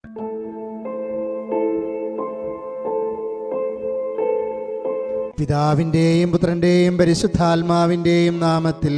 പിതാവിൻ്റെയും പുത്രൻ്റെയും പരിശുദ്ധാത്മാവിൻ്റെയും നാമത്തിൽ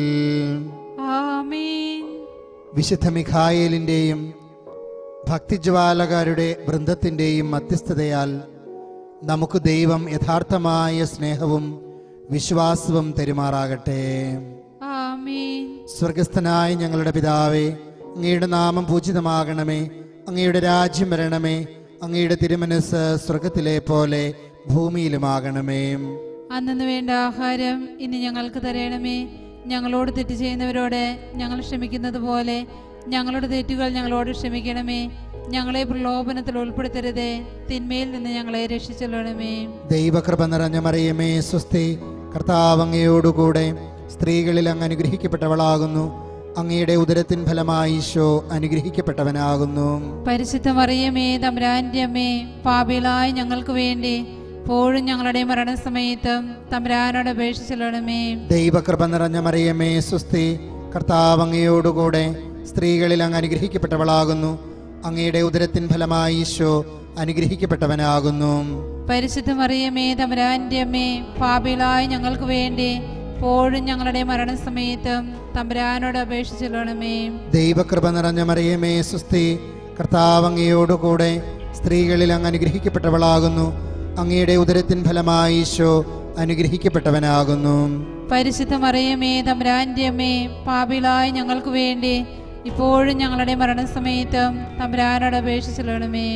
ആമേൻ വിശുദ്ധ മിഖായേലിൻ്റെയും ഭക്തിജ്വാലകാരുടെ വൃന്ദത്തിൻ്റെയും മധ്യസ്ഥതയാൽ നമുക്ക് ദൈവം യഥാർത്ഥമായ സ്നേഹവും വിശ്വാസവും തെരുമാറാകട്ടെ ആമേൻ സ്വർഗസ്ഥനായ ഞങ്ങളുടെ പിതാവേ അങ്ങയുടെ നാമം പൂജിതമാകണമേ അങ്ങയുടെ രാജ്യം വരണമേ അങ്ങയുടെ തിരുമനസ് സ്വർഗത്തിലെ പോലെ ഭൂമിയിലുമാകണമേ അന്നു വേണ്ട ആഹാരം ഇനി ഞങ്ങൾക്ക് തരണമേ ഞങ്ങളോട് തെറ്റ് ചെയ്യുന്നവരോട് ഞങ്ങൾ ക്ഷമിക്കുന്നത് പോലെ ഞങ്ങളുടെ തെറ്റുകൾ ഞങ്ങളോട് ക്ഷമിക്കണമേ ഞങ്ങളെ പ്രലോഭനത്തിൽ ഉൾപ്പെടുത്തരുതേ തിന്മയിൽ നിന്ന് ഞങ്ങളെ രക്ഷിച്ചൊല്ലണമേ ദൈവകൃപ നിറഞ്ഞ മറിയമേ സ്വസ്തി കർത്താവ് അങ്ങയോടുകൂടെ സ്ത്രീകളിൽ അങ്ങ് അനുഗ്രഹിക്കപ്പെട്ടവളാകുന്നു അങ്ങയുടെ ഉദരത്തിൻ ഫലമായി ഈശോ അനുഗ്രഹിക്കപ്പെട്ടവനാകുന്നു പരിശുദ്ധ മറിയമേ തമ്പുരാന്റെ അമ്മേ പാപികളായ ഞങ്ങൾക്ക് വേണ്ടി എപ്പോഴും ഞങ്ങളുടെ മരണസമയത്തും തമ്പുരാനോട് അപേക്ഷിച്ചൊല്ലണമേ ദൈവകൃപ നിറഞ്ഞ മറിയമേ സ്വസ്തി കർത്താവ് അങ്ങയോടുകൂടെ സ്ത്രീകളിൽ അങ്ങ് അനുഗ്രഹിക്കപ്പെട്ടവളാകുന്നു അങ്ങയുടെ ഉദരത്തിൻ ഫലമായി ഈശോ അനുഗ്രഹിക്കപ്പെട്ടവനാകുന്നു പരിശുദ്ധ മറിയമേ തമ്പുരാന്റെ അമ്മേ പാപികളായ ഞങ്ങൾക്ക് വേണ്ടി എപ്പോഴും ഞങ്ങളുടെ മരണസമയത്തും തമ്പുരാനോട് അപേക്ഷിച്ചൊല്ലണമേ ദൈവകൃപ നിറഞ്ഞ മറിയമേ സുസ്തി കർത്താവ് അങ്ങയോടുകൂടെ സ്ത്രീകളിൽ അങ്ങ് അനുഗ്രഹിക്കപ്പെട്ടവളാകുന്നു അങ്ങയുടെ ഉദരത്തിൻ ഫലമായി ഈശോ അനുഗ്രഹിക്കപ്പെട്ടവനാകുന്നു പരിശുദ്ധ മറിയമേ തമ്പുരാന്റെ അമ്മേ പാപികളായ ഞങ്ങൾക്ക് വേണ്ടി ഇപ്പോഴും ഞങ്ങളുടെ മരണസമയത്തും തമ്പുരാനോട് അപേക്ഷിച്ചൊല്ലണമേ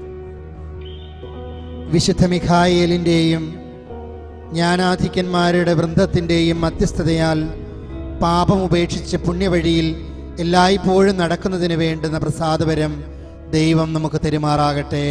വിശുദ്ധ മിഖായേലിൻ്റെയും ജ്ഞാനാധിക്യന്മാരുടെ വൃന്ദത്തിൻ്റെയും മധ്യസ്ഥതയാൽ പാപം ഉപേക്ഷിച്ച് പുണ്യവഴിയിൽ എല്ലായ്പ്പോഴും നടക്കുന്നതിന് വേണ്ടുന്ന പ്രസാദപരം ദൈവം നമുക്ക് തെരുമാറാകട്ടെ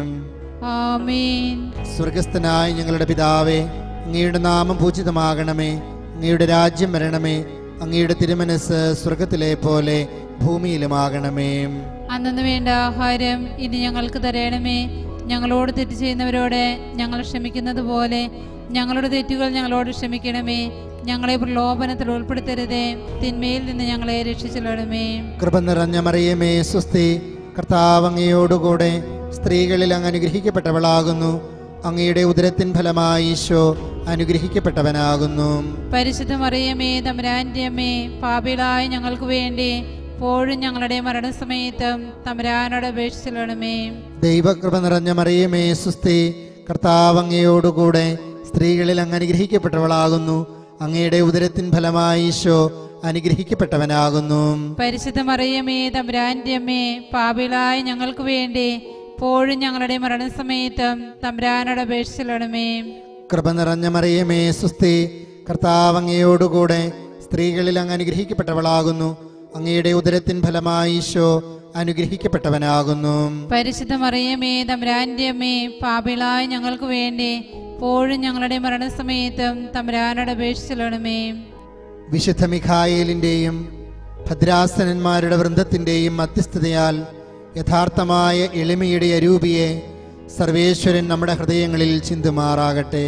ആമേൻ സ്വർഗസ്ഥനായ ഞങ്ങളുടെ പിതാവേ അങ്ങയുടെ നാമം പൂജിതമാകണമേ അങ്ങയുടെ രാജ്യം വരണമേ അങ്ങയുടെ തിരുമനസ് സ്വർഗത്തിലെ പോലെ ഭൂമിയിലുമാകണമേ അന്നു വേണ്ട ആഹാരം ഇനി ഞങ്ങൾക്ക് തരണമേ ഞങ്ങളോട് തെറ്റ് ചെയ്യുന്നവരോട് ഞങ്ങൾ ക്ഷമിക്കുന്നത് പോലെ ഞങ്ങളുടെ തെറ്റുകൾ ഞങ്ങളോട് ക്ഷമിക്കണമേ ഞങ്ങളെ പ്രലോഭനത്തിൽ ഉൾപ്പെടുത്തരുതേ തിന്മയിൽ നിന്ന് ഞങ്ങളെ രക്ഷിച്ചൊല്ലണമേ കൃപ നിറഞ്ഞ മറിയമേ സ്വസ്തി കർത്താവ് അങ്ങയോടുകൂടെ സ്ത്രീകളിൽ അങ്ങ് അനുഗ്രഹിക്കപ്പെട്ടവളാകുന്നു അങ്ങയുടെ ഉദരത്തിൻ ഫലമായി ഈശോ അനുഗ്രഹിക്കപ്പെട്ടവനാകുന്നു പരിശുദ്ധ മറിയമേ തമ്പുരാന്റെ അമ്മേ പാപികളായ ഞങ്ങൾക്ക് വേണ്ടി എപ്പോഴും ഞങ്ങളുടെ മരണസമയത്തും തമ്പുരാനോട് അപേക്ഷിച്ചൊല്ലണമേ ദൈവകൃപ നിറഞ്ഞ മറിയമേ സുസ്തി കർത്താവ് അങ്ങയോടുകൂടെ സ്ത്രീകളിൽ അങ്ങ് അനുഗ്രഹിക്കപ്പെട്ടവളാകുന്നു അങ്ങയുടെ ഉദരത്തിൻ ഫലമായി ഈശോ അനുഗ്രഹിക്കപ്പെട്ടവനാകുന്നു പരിശുദ്ധ മറിയമേ തമ്പുരാന്റെ അമ്മേ പാപികളായ ഞങ്ങൾക്ക് വേണ്ടി എപ്പോഴും ഞങ്ങളുടെ മരണസമയത്തും തമ്പുരാനോട് അപേക്ഷിച്ചൊല്ലണമേ കൃപ നിറഞ്ഞ മറിയമേ സുസ്തി കർത്താവ് അങ്ങയോടുകൂടെ സ്ത്രീകളിൽ അങ്ങ് അനുഗ്രഹിക്കപ്പെട്ടവളാകുന്നു അങ്ങയുടെ ഉദരത്തിൻ ഫലമായി ഈശോ അനുഗ്രഹിക്കപ്പെട്ടവനാകുന്നു പരിശുദ്ധ മറിയമേ തമ്പുരാന്റെ അമ്മേ പാപികളായ ഞങ്ങൾക്ക് വേണ്ടി എപ്പോഴും ഞങ്ങളുടെ മരണസമയത്തും തമ്പുരാനോട് അപേക്ഷിച്ചൊല്ലണമേ വിശുദ്ധ മിഖായേലിൻ്റെയും ഭദ്രാസനന്മാരുടെ വൃന്ദത്തിൻ്റെയും മധ്യസ്ഥതയാൽ യഥാർത്ഥമായ എളിമയുടെ അരൂപിയെ സർവേശ്വരൻ നമ്മുടെ ഹൃദയങ്ങളിൽ ചിന്തുമാറാകട്ടെ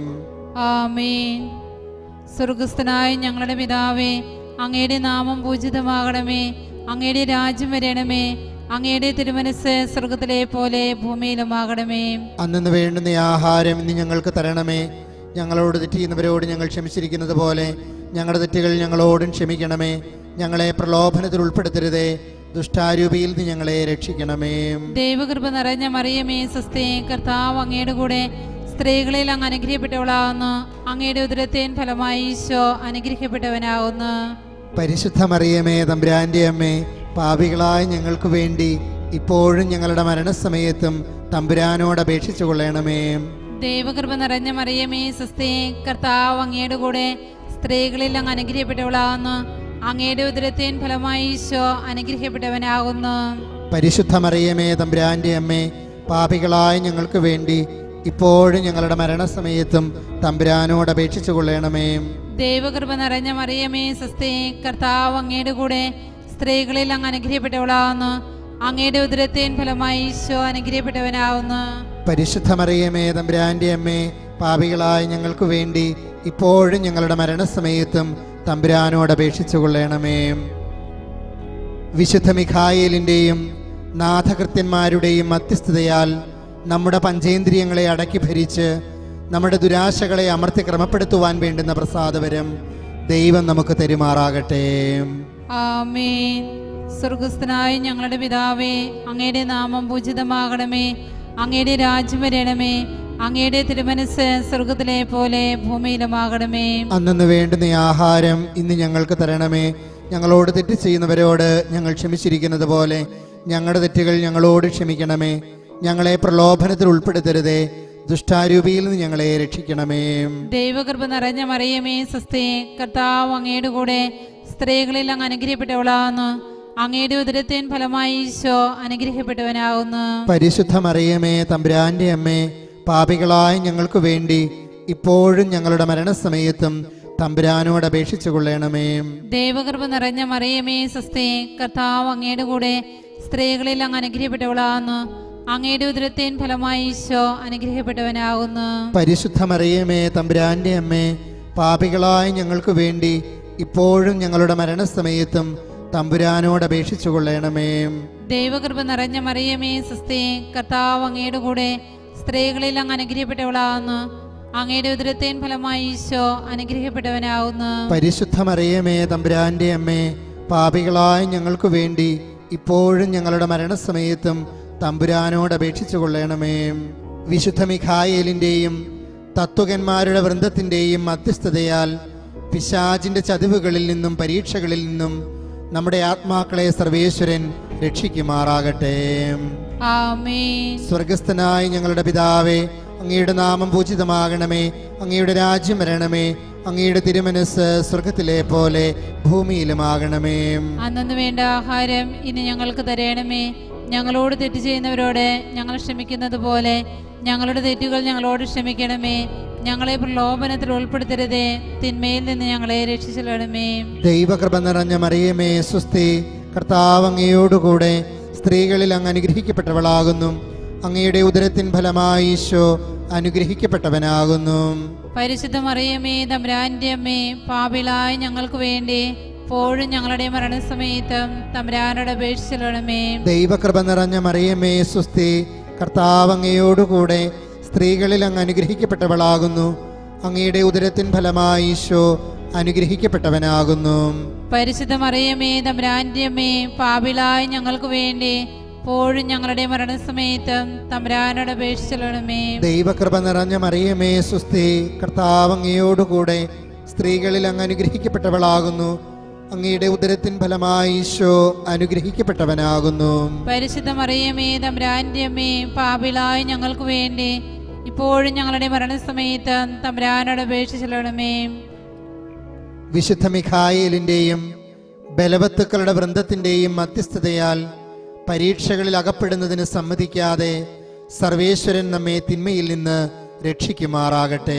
ആമേൻ സ്വർഗസ്ഥനായ ഞങ്ങളുടെ പിതാവേ അങ്ങയുടെ നാമം പൂജിതമാകണമേ അങ്ങയുടെ രാജ്യം വരണമേ അങ്ങയുടെ തിരുമനസ് സ്വർഗത്തിലെ പോലെ ഭൂമിയിലുമാകണമേ അന്നു വേണ്ടുന്ന ഈ ആഹാരം ഇന്ന് ഞങ്ങൾക്ക് തരണമേ ഞങ്ങളോട് തെറ്റിയുന്നവരോട് ഞങ്ങൾ ക്ഷമിച്ചിരിക്കുന്നത് പോലെ ഞങ്ങളുടെ തെറ്റുകൾ ഞങ്ങളോടും ക്ഷമിക്കണമേ ഞങ്ങളെ പ്രലോഭനത്തിൽ ഉൾപ്പെടുത്തരുതേ ദുഷ്ടാരൂപിയിൽ നിന്ന് ഞങ്ങളെ രക്ഷിക്കണമേ ദൈവകൃപ നിറഞ്ഞ മറിയമേ സ്വസ്തേ കർത്താവ് അങ്ങയുടെ കൂടെ സ്ത്രീകളിൽ അങ്ങ് അനുഗ്രഹിക്കപ്പെട്ടവളാകുന്നു അങ്ങയുടെ ഉദരത്തേൻ ഫലമായി ഈശോ അനുഗ്രഹിക്കപ്പെട്ടവനാകുന്നു പരിശുദ്ധ മറിയമേ തമ്പുരാന്റെ അമ്മേ പാപികളായ ഞങ്ങൾക്ക് വേണ്ടി ഇപ്പോഴും ഞങ്ങളുടെ മരണസമയത്തും തമ്പുരാനോട് അപേക്ഷിച്ചു കൊള്ളണമേ ദൈവകൃപ നിറഞ്ഞ മറിയമേ സ്വസ്തേ കർത്താവ് അങ്ങയുടെ കൂടെ സ്ത്രീകളിൽ അങ്ങ് അനുഗ്രഹിക്കപ്പെട്ടവളാകുന്നു അങ്ങയുടെ ഉദരത്തേൻ ഫലമായി ഈശോ അനുഗ്രഹിക്കപ്പെട്ടവനാകുന്നു പരിശുദ്ധ മറിയമേ തമ്പുരാന്റെ അമ്മേ പാപികളായ ഞങ്ങൾക്ക് വേണ്ടി ഇപ്പോഴും ഞങ്ങളുടെ മരണസമയത്തും തമ്പുരാനോട് അപേക്ഷിച്ചു കൊള്ളണമേ ദൈവകൃപ നിറഞ്ഞ മറിയമേ സ്വസ്തേ കർത്താവ് അങ്ങയുടെ കൂടെ സ്ത്രീകളിൽ അങ്ങ് അനുഗ്രഹിക്കപ്പെട്ടവളാകുന്നു അങ്ങയുടെ ഉദരത്തേൻ ഫലമായി ഈശോ അനുഗ്രഹിക്കപ്പെട്ടവനാകുന്നു പരിശുദ്ധ മറിയമേ തമ്പുരാന്റെ അമ്മേ പാപികളായ ഞങ്ങൾക്ക് വേണ്ടി ഇപ്പോഴും ഞങ്ങളുടെ മരണസമയത്തും തമ്പുരാനോട് അപേക്ഷിച്ചു കൊള്ളണമേ വിശുദ്ധ മിഖായേലിൻ്റെയും നാഥകൃത്യന്മാരുടെയും മധ്യസ്ഥതയാൽ നമ്മുടെ പഞ്ചേന്ദ്രിയങ്ങളെ അടക്കി ഭരിച്ച് നമ്മുടെ ദുരാശകളെ അമർത്തി ക്രമപ്പെടുത്തുവാൻ വേണ്ടുന്ന പ്രസാദവരം ദൈവം നമുക്ക് തെരുമാറാകട്ടെ ആമേൻ സ്വർഗസ്ഥനായ ഞങ്ങളുടെ പിതാവേ അങ്ങയുടെ നാമം പൂജിതമാകണമേ അങ്ങയുടെ രാജ്യം വരണമേ അങ്ങയുടെ തിരുമനസ് സ്വർഗത്തിലെ പോലെ ഭൂമിയിലുമാകണമേ അന്നു വേണ്ടുന്ന ആഹാരം ഇന്ന് ഞങ്ങൾക്ക് തരണമേ ഞങ്ങളോട് തെറ്റ് ചെയ്യുന്നവരോട് ഞങ്ങൾ ക്ഷമിച്ചിരിക്കുന്നത് പോലെ ഞങ്ങളുടെ തെറ്റുകൾ ഞങ്ങളോട് ക്ഷമിക്കണമേ ഞങ്ങളെ പ്രലോഭനത്തിൽ ഉൾപ്പെടുത്തരുതേ ദുഷ്ടാരൂപിയിൽ നിന്ന് ഞങ്ങളെ രക്ഷിക്കണമേ ദൈവകൃപ നിറഞ്ഞ മറിയമേ സ്വസ്തി കർത്താവ് അങ്ങയുടെ കൂടെ സ്ത്രീകളിൽ അങ്ങ് അനുഗ്രഹിക്കപ്പെട്ടവളാകുന്നു അങ്ങയുടെ ഉദരത്തിൻ ഫലമായി ഈശോ അനുഗ്രഹിക്കപ്പെട്ടവനാകുന്നു പരിശുദ്ധ മറിയമേ തമ്പുരാന്റെ അമ്മേ പാപികളായ ഞങ്ങൾക്ക് വേണ്ടി ഇപ്പോഴും ഞങ്ങളുടെ മരണസമയത്തും തമ്പുരാനോട് അപേക്ഷിച്ചു കൊള്ളണമേ ദൈവകൃപ നിറഞ്ഞ മറിയമേ സ്വസ്തി കർത്താവ് അങ്ങയുടെ കൂടെ സ്ത്രീകളിൽ അങ്ങ് അനുഗ്രഹിക്കപ്പെട്ടവളാകുന്നു അങ്ങയുടെ ഉദരത്തിൻ ഫലമായി ഈശോ അനുഗ്രഹിക്കപ്പെട്ടവനാകുന്നു പരിശുദ്ധ മറിയമേ തമ്പുരാന്റെ അമ്മേ പാപികളായ ഞങ്ങൾക്ക് വേണ്ടി ഇപ്പോഴും ഞങ്ങളുടെ മരണസമയത്തും തമ്പുരാനോട് അപേക്ഷിച്ചു കൊള്ളണമേ ദൈവകൃപ നിറഞ്ഞ മറിയമേ സ്വസ്തി കർത്താവ് അങ്ങയുടെ കൂടെ സ്ത്രീകളിൽ അങ്ങ് അനുഗ്രഹിക്കപ്പെട്ടവളാകുന്നു അങ്ങയുടെ ഉദരത്തിൻ ഫലമായി ഈശോ അനുഗ്രഹിക്കപ്പെട്ടവനാകുന്നു പരിശുദ്ധ മറിയമേ തമ്പുരാന്റെ അമ്മേ പാപികളായ ഞങ്ങൾക്ക് വേണ്ടി ഇപ്പോഴും ഞങ്ങളുടെ മരണസമയത്തും തമ്പുരാനോട് അപേക്ഷിച്ചു കൊള്ളണമേ വിശുദ്ധ മിഖായേലിൻ്റെയും തത്വകന്മാരുടെ വൃന്ദത്തിൻ്റെയും മധ്യസ്ഥതയാൽ പിശാചിൻ്റെ ചതിവുകളിൽ നിന്നും പരീക്ഷകളിൽ നിന്നും നമ്മുടെ ആത്മാക്കളെ സർവേശ്വരൻ രക്ഷിക്കുമാറാകട്ടെ ആമേൻ സ്വർഗസ്ഥനായ ഞങ്ങളുടെ പിതാവേ അങ്ങയുടെ നാമം പൂജിതമാകണമേ അങ്ങയുടെ രാജ്യം വരണമേ അങ്ങയുടെ തിരുമനസ് സ്വർഗത്തിലെ പോലെ ഭൂമിയിലുമാകണമേ അന്നു വേണ്ട ആഹാരം ഇനി ഞങ്ങൾക്ക് തരണമേ ഞങ്ങളോട് തെറ്റ് ചെയ്യുന്നവരോട് ഞങ്ങൾ ക്ഷമിക്കുന്നത് പോലെ ഞങ്ങളുടെ തെറ്റുകൾ ഞങ്ങളോട് ക്ഷമിക്കണമേ ഞങ്ങളെ പ്രലോഭനത്തിൽ ഉൾപ്പെടുത്തരുതേ തിന്മയിൽ നിന്ന് ഞങ്ങളെ രക്ഷിച്ചിടണമേ ദൈവകൃപ നിറഞ്ഞ മറിയമേ സുസ്തി കർത്താവ് അങ്ങയോടുകൂടെ സ്ത്രീകളിൽ അങ്ങ് അനുഗ്രഹിക്കപ്പെട്ടവളാകുന്നു അങ്ങയുടെ ഉദരത്തിൻ ഫലമായി ഈശോ അനുഗ്രഹിക്കപ്പെട്ടവനാകുന്നു പരിശുദ്ധ മറിയമേ തമ്പ്രാൻ്റെ അമ്മേ പാപിളായ ഞങ്ങൾക്ക് വേണ്ടി എപ്പോഴും ഞങ്ങളുടെ മരണസമയത്തും തമ്പ്രാനോട് അപേക്ഷിച്ചിടണമേ ദൈവകൃപ നിറഞ്ഞ മറിയമേ സുസ്തി കർത്താവ് അങ്ങയോടുകൂടെ സ്ത്രീകളിൽ അങ്ങ് അനുഗ്രഹിക്കപ്പെട്ടവളാകുന്നു അങ്ങയുടെ ഉദരത്തിൻ ഫലമായി ഈശോ അനുഗ്രഹിക്കപ്പെട്ടവനാകുന്നു പരിശുദ്ധ മറിയമേ തമ്പ്രാൻ്റെ അമ്മേ പാപിളായ ഞങ്ങൾക്ക് വേണ്ടി എപ്പോഴും ഞങ്ങളുടെ മരണസമയത്തും തമ്പ്രാനോട് അപേക്ഷിച്ചിടണമേ ദൈവകൃപ നിറഞ്ഞ മറിയമേ സുസ്തി കർത്താവ് അങ്ങയോടുകൂടെ സ്ത്രീകളിൽ അങ്ങ് അനുഗ്രഹിക്കപ്പെട്ടവളാകുന്നു അങ്ങയുടെ ഉദരത്തിൻ ഫലമായി ഈശോ അനുഗ്രഹിക്കപ്പെട്ടവനാകുന്നു പരിശുദ്ധ മറിയമേ തമ്പ്രാൻ്റെ അമ്മേ പാപിളായ ഞങ്ങൾക്ക് വേണ്ടി ഇപ്പോഴും ഞങ്ങളുടെ മരണസമയത്തും തമ്പ്രാനോട് അപേക്ഷിച്ചിടണമേ വിശുദ്ധ മിഖായേലിൻ്റെയും ബലവത്തുക്കളുടെ വൃന്ദത്തിൻ്റെയും മധ്യസ്ഥതയാൽ പരീക്ഷകളിൽ അകപ്പെടുന്നതിന് സമ്മതിക്കാതെ സർവേശ്വരൻ നമ്മെ തിന്മയിൽ നിന്ന് രക്ഷിക്കുമാറാകട്ടെ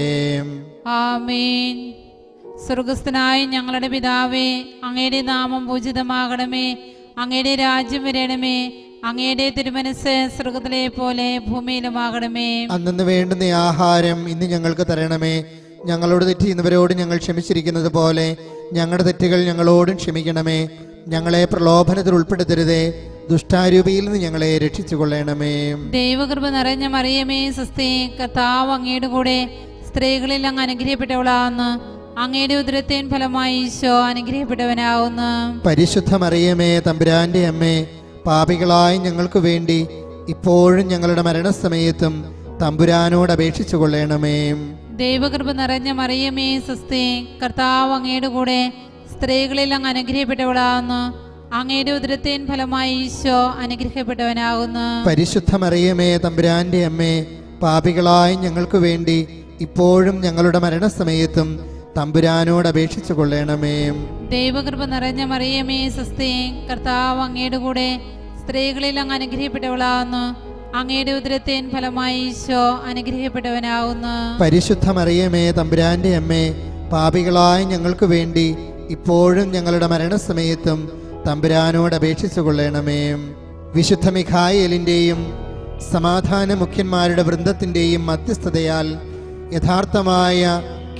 ആമേൻ സ്വർഗസ്ഥനായ ഞങ്ങളുടെ പിതാവേ അങ്ങയുടെ നാമം പൂജിതമാകണമേ അങ്ങയുടെ രാജ്യം വരണമേ അങ്ങയുടെ തിരുമനസ് സ്വർഗത്തിലെ പോലെ ഭൂമിയിലുമാകണമേ അന്നു വേണ്ടുന്ന ആഹാരം ഇന്ന് ഞങ്ങൾക്ക് തരണമേ ഞങ്ങളോട് തെറ്റ് ചെയ്യുന്നവരോട് ഞങ്ങൾ ക്ഷമിച്ചിരിക്കുന്നത് പോലെ ഞങ്ങളുടെ തെറ്റുകൾ ഞങ്ങളോടും ക്ഷമിക്കണമേ ഞങ്ങളെ പ്രലോഭനത്തിൽ ഉൾപ്പെടുത്തരുതേ ദുഷ്ടാരൂപിയിൽ നിന്ന് ഞങ്ങളെ രക്ഷിച്ചു കൊള്ളണമേ ദൈവകൃപ നിറഞ്ഞ മറിയമേ സ്വസ്തി കർത്താവ് അങ്ങയുടെ കൂടെ സ്ത്രീകളിൽ അങ്ങ് അനുഗ്രഹിക്കപ്പെട്ടവളാകുന്നു അങ്ങയുടെ ഉദരത്തേൻ ഫലമായി ഈശോ അനുഗ്രഹിക്കപ്പെട്ടവനാകുന്നു പരിശുദ്ധ മറിയമേ തമ്പുരാന്റെ അമ്മേ പാപികളായ ഞങ്ങൾക്ക് വേണ്ടി ഇപ്പോഴും ഞങ്ങളുടെ മരണസമയത്തും തമ്പുരാനോട് അപേക്ഷിച്ചു കൊള്ളണമേ ദൈവകൃപ നിറഞ്ഞ മറിയമേ സ്വസ്തി കർത്താവ് അങ്ങയുടെ കൂടെ സ്ത്രീകളിൽ അങ്ങ് അനുഗ്രഹിക്കപ്പെട്ടവളാകുന്നു അങ്ങയുടെ ഉദരത്തേൻ ഫലമായി ഈശോ അനുഗ്രഹിക്കപ്പെട്ടവനാകുന്നു പരിശുദ്ധ മറിയമേ തമ്പുരാന്റെ അമ്മേ പാപികളായ ഞങ്ങൾക്ക് വേണ്ടി ഇപ്പോഴും ഞങ്ങളുടെ മരണസമയത്തും തമ്പുരാനോട് അപേക്ഷിച്ചു കൊള്ളണമേ ദൈവകൃപ നിറഞ്ഞ മറിയമേ സ്വസ്തി കർത്താവ് അങ്ങയുടെ കൂടെ സ്ത്രീകളിൽ അങ്ങ് അനുഗ്രഹിക്കപ്പെട്ടവളാകുന്നു അങ്ങയുടെ ഉദരത്തേൻ ഫലമായി ഈശോ അനുഗ്രഹിക്കപ്പെട്ടവനാകുന്നു പരിശുദ്ധ മറിയമേ തമ്പുരാന്റെ അമ്മേ പാപികളായ ഞങ്ങൾക്ക് വേണ്ടി ഇപ്പോഴും ഞങ്ങളുടെ മരണസമയത്തും തമ്പുരാനോട് അപേക്ഷിച്ചു കൊള്ളണമേ വിശുദ്ധ മിഖായേലിൻ്റെയും സമാധാന മുഖ്യന്മാരുടെ വൃന്ദത്തിൻ്റെയും മധ്യസ്ഥതയാൽ യഥാർത്ഥമായ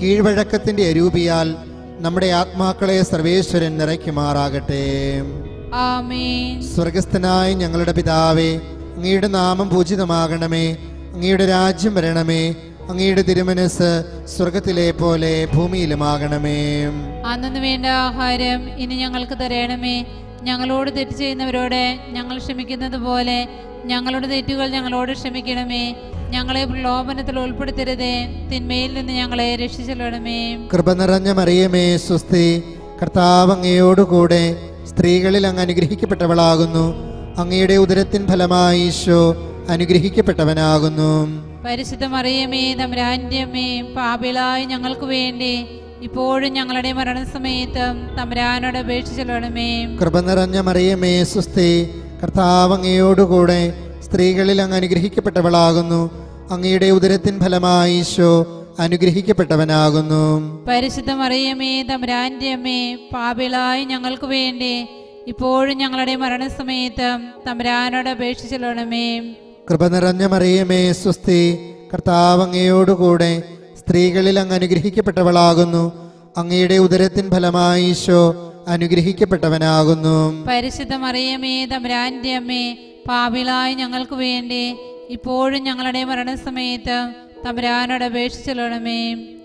കീഴ്വഴക്കത്തിൻ്റെ അരൂപിയാൽ നമ്മുടെ ആത്മാക്കളെ സർവേശ്വരൻ നിറയ്ക്കുമാറാകട്ടെ ആമേൻ സ്വർഗസ്ഥനായ ഞങ്ങളുടെ പിതാവേ അങ്ങയുടെ നാമം പൂജിതമാകണമേ അങ്ങയുടെ രാജ്യം വരണമേ അങ്ങയുടെ തിരുമനസ് സ്വർഗത്തിലെ പോലെ ഭൂമിയിലുമാകണമേ അന്നു വേണ്ട ആഹാരം ഇനി ഞങ്ങൾക്ക് തരണമേ ഞങ്ങളോട് തെറ്റ് ചെയ്യുന്നവരോട് ഞങ്ങൾ ക്ഷമിക്കുന്നത് പോലെ ഞങ്ങളുടെ തെറ്റുകൾ ഞങ്ങളോട് ക്ഷമിക്കണമേ ഞങ്ങളെ പ്രലോഭനത്തിൽ ഉൾപ്പെടുത്തരുതേ തിന്മയിൽ നിന്ന് ഞങ്ങളെ രക്ഷിച്ചെല്ലണമേ കൃപ നിറഞ്ഞ മറിയമേ സ്വസ്തി കർത്താവ് അങ്ങയോടുകൂടെ സ്ത്രീകളിൽ അങ്ങ് അനുഗ്രഹിക്കപ്പെട്ടവളാകുന്നു അങ്ങയുടെ ഉദരത്തിൻ ഫലമായി ഈശോ അനുഗ്രഹിക്കപ്പെട്ടവനാകുന്നു പരിശുദ്ധ മറിയമേ തമ്പുരാന്റെ അമ്മേ പാപിളായി ഞങ്ങൾക്ക് വേണ്ടി ഇപ്പോഴും ഞങ്ങളുടെ മരണസമയത്തും തമ്പുരാനോട് അപേക്ഷിച്ചെല്ലണമേ കൃപ നിറഞ്ഞ മറിയമേ സുസ്ഥി കർത്താവ് അങ്ങയോടുകൂടെ സ്ത്രീകളിൽ അങ്ങ് അനുഗ്രഹിക്കപ്പെട്ടവളാകുന്നു അങ്ങയുടെ ഉദരത്തിൻ ഫലമായി ഈശോ അനുഗ്രഹിക്കപ്പെട്ടവനാകുന്നു പരിശുദ്ധ മറിയമേ തമ്പുരാന്റെ അമ്മേ പാപിളായി ഞങ്ങൾക്ക് വേണ്ടി ഇപ്പോഴും ഞങ്ങളുടെ മരണസമയത്തും തമ്പുരാനോട് അപേക്ഷിച്ചെല്ലണമേ കൃപ നിറഞ്ഞ മറിയമേ സുസ്ഥി കർത്താവ് അങ്ങയോടുകൂടെ സ്ത്രീകളിൽ അങ്ങ് അനുഗ്രഹിക്കപ്പെട്ടവളാകുന്നു അങ്ങയുടെ ഉദരത്തിൻ ഫലമായി ഈശോ അനുഗ്രഹിക്കപ്പെട്ടവനാകുന്നു പരിശുദ്ധ മറിയമേ തമ്പുരാന്റെ അമ്മേ പാപിളായി ഞങ്ങൾക്ക് വേണ്ടി ഇപ്പോഴും ഞങ്ങളുടെ മരണസമയത്തും തമ്പുരാനോട് അപേക്ഷിച്ചെല്ലണമേ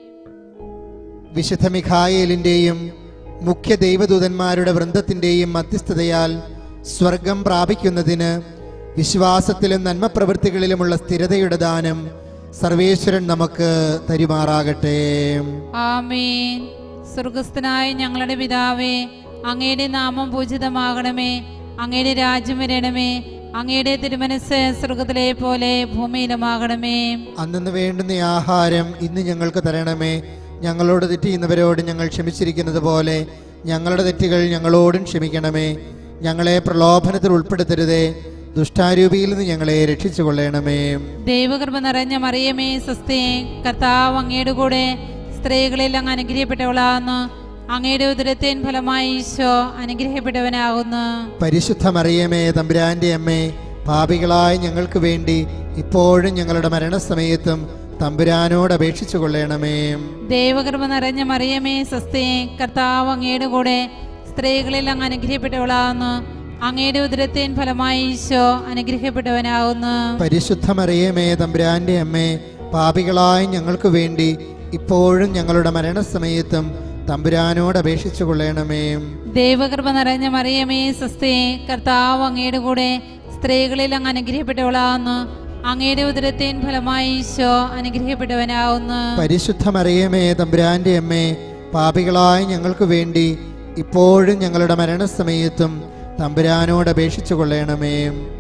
വിശുദ്ധ മിഖായേലിൻ്റെയും മുഖ്യ ദൈവദൂതന്മാരുടെ വൃന്ദത്തിൻ്റെയും മധ്യസ്ഥതയാൽ സ്വർഗം പ്രാപിക്കുന്നതിന് വിശ്വാസത്തിലും നന്മപ്രവൃത്തികളിലുമുള്ള സ്ഥിരതയുടെ ദാനം സർവേശ്വരൻ നമുക്ക് തരുമാറാകട്ടെ ആമേൻ സ്വർഗസ്ഥനായ ഞങ്ങളുടെ പിതാവേ അങ്ങയുടെ നാമം പൂജിതമാകണമേ അങ്ങയുടെ രാജ്യം വരണമേ അങ്ങയുടെ തിരുമനസ് സ്വർഗത്തിലെ പോലെ ഭൂമിയിലുമാകണമേ അന്നു വേണ്ടുന്ന ആഹാരം ഇന്ന് ഞങ്ങൾക്ക് തരണമേ ഞങ്ങളോട് തെറ്റ് ചെയ്യുന്നവരോട് ഞങ്ങൾ ക്ഷമിച്ചിരിക്കുന്നത് പോലെ ഞങ്ങളുടെ തെറ്റുകൾ ഞങ്ങളോടും ക്ഷമിക്കണമേ ഞങ്ങളെ പ്രലോഭനത്തിൽ ഉൾപ്പെടുത്തരുതേ ദുഷ്ടാരൂപിയിൽ നിന്ന് ഞങ്ങളെ രക്ഷിച്ചു കൊള്ളണമേ ദൈവകൃപ നിറഞ്ഞ മറിയമേ സ്വസ്തി കർത്താവ് അങ്ങയുടെ കൂടെ സ്ത്രീകളിൽ അങ്ങ് അനുഗ്രഹിക്കപ്പെട്ടവളാകുന്നു അങ്ങയുടെ ഉദരത്തിൻ ഫലമായി ഈശോ അനുഗ്രഹിക്കപ്പെട്ടവനാകുന്നു പരിശുദ്ധ മറിയമേ തമ്പുരാന്റെ അമ്മേ പാപികളായ ഞങ്ങൾക്ക് വേണ്ടി ഇപ്പോഴും ഞങ്ങളുടെ മരണസമയത്തും തമ്പുരാനോട് അപേക്ഷിച്ചു കൊള്ളണമേ ദൈവകൃപ നിറഞ്ഞ മറിയമേ സ്വസ്തി കർത്താവ് അങ്ങയുടെ കൂടെ സ്ത്രീകളിൽ അങ്ങ് അനുഗ്രഹിക്കപ്പെട്ടവളാകുന്നു അങ്ങയുടെ ഉദരത്തിൻ ഫലമായി ഈശോ അനുഗ്രഹിക്കപ്പെട്ടവനാകുന്നു പരിശുദ്ധ മറിയമേ തമ്പുരാന്റെ അമ്മേ പാപികളായ ഞങ്ങൾക്ക് വേണ്ടി ഇപ്പോഴും ഞങ്ങളുടെ മരണസമയത്തും തമ്പുരാനോട് അപേക്ഷിച്ചു കൊള്ളണമേ ദൈവകൃപ നിറഞ്ഞ മറിയമേ സ്വസ്തി കർത്താവ് അങ്ങയുടെ കൂടെ സ്ത്രീകളിൽ അങ്ങ് അനുഗ്രഹിക്കപ്പെട്ടവളാകുന്നു അങ്ങയുടെ ഉദരത്തിൻ ഫലമായി ഈശോ അനുഗ്രഹിക്കപ്പെട്ടവനാകുന്നു പരിശുദ്ധ മറിയമേ തമ്പുരാന്റെ അമ്മേ പാപികളായ ഞങ്ങൾക്ക് വേണ്ടി ഇപ്പോഴും ഞങ്ങളുടെ മരണസമയത്തും തമ്പുരാനോട് അപേക്ഷിച്ചു കൊള്ളണമേ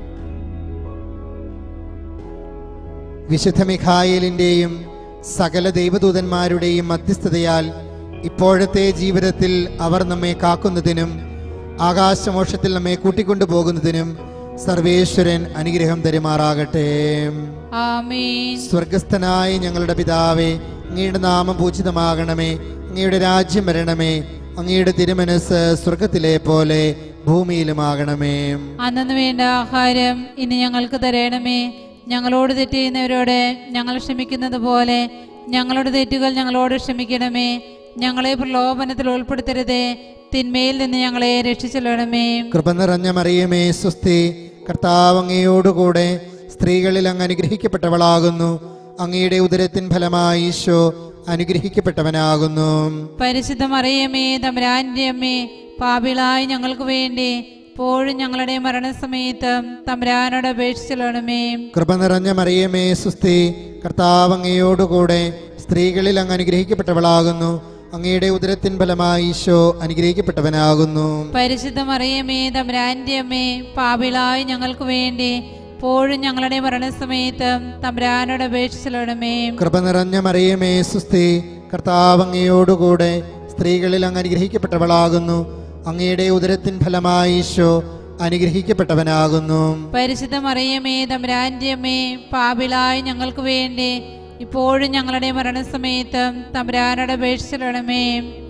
വിശുദ്ധ മിഖായേലിൻ്റെയും സകല ദൈവദൂതന്മാരുടെയും മധ്യസ്ഥതയാൽ ഇപ്പോഴത്തെ ജീവിതത്തിൽ അവർ നമ്മെ കാക്കുന്നതിനും ആകാശമോക്ഷത്തിൽ നമ്മെ കൂട്ടിക്കൊണ്ടു പോകുന്നതിനും സർവേശ്വരൻ അനുഗ്രഹം തരുമാറാകട്ടെ ആമേൻ സ്വർഗസ്ഥനായ ഞങ്ങളുടെ പിതാവേ അങ്ങയുടെ നാമം പൂജിതമാകണമേ അങ്ങയുടെ രാജ്യം വരണമേ അങ്ങയുടെ തിരുമനസ് സ്വർഗത്തിലെ പോലെ ഭൂമിയിലുമാകണമേ അന്നു വേണ്ട ആഹാരം ഇനി ഞങ്ങൾക്ക് തരണമേ ഞങ്ങളോട് തെറ്റ് ചെയ്യുന്നവരോട് ഞങ്ങൾ ക്ഷമിക്കുന്നത് പോലെ ഞങ്ങളുടെ തെറ്റുകൾ ഞങ്ങളോട് ക്ഷമിക്കണമേ ഞങ്ങളെ പ്രലോഭനത്തിൽ ഉൾപ്പെടുത്തരുതേ തിന്മയിൽ നിന്ന് ഞങ്ങളെ രക്ഷിച്ചെല്ലണമേ കൃപ നിറഞ്ഞ മറിയമേ സുസ്ഥി കർത്താവ് അങ്ങയോടുകൂടെ സ്ത്രീകളിൽ അങ്ങ് അനുഗ്രഹിക്കപ്പെട്ടവളാകുന്നു അങ്ങയുടെ ഉദരത്തിൻ ഫലമായി ഈശോ അനുഗ്രഹിക്കപ്പെട്ടവനാകുന്നു പരിശുദ്ധ മറിയമേ തമ്പുരാന്റെ അമ്മേ പാപിളായി ഞങ്ങൾക്ക് വേണ്ടി ഇപ്പോഴും ഞങ്ങളുടെ മരണസമയത്തും തമ്പുരാനോട് അപേക്ഷിച്ചെല്ലണമേ കൃപ നിറഞ്ഞ മറിയമേ സുസ്ഥി കർത്താവ് അങ്ങയോടുകൂടെ സ്ത്രീകളിൽ അങ്ങ് അനുഗ്രഹിക്കപ്പെട്ടവളാകുന്നു അങ്ങയുടെ ഉദരത്തിൻ ഫലമായി ഈശോ അനുഗ്രഹിക്കപ്പെട്ടവനാകുന്നു പരിശുദ്ധ മറിയമേ തമ്പുരാന്റെ അമ്മേ പാപിളായി ഞങ്ങൾക്ക് വേണ്ടി ഇപ്പോഴും ഞങ്ങളുടെ മരണസമയത്തും തമ്പുരാനോട് അപേക്ഷിച്ചെല്ലണമേ കൃപ നിറഞ്ഞ മറിയമേ സുസ്ഥി കർത്താവ് അങ്ങയോടുകൂടെ സ്ത്രീകളിൽ അങ്ങ് അനുഗ്രഹിക്കപ്പെട്ടവളാകുന്നു അങ്ങയുടെ ഉദരത്തിൻ ഫലമായി ഈശോ അനുഗ്രഹിക്കപ്പെട്ടവനാകുന്നു പരിശുദ്ധ മറിയമേ തമ്പുരാന്റെ അമ്മേ പാപിളായി ഞങ്ങൾക്ക് വേണ്ടി ഇപ്പോഴും ഞങ്ങളുടെ മരണസമയത്തും തമ്പുരാനോട് അപേക്ഷിച്ചെല്ലണമേ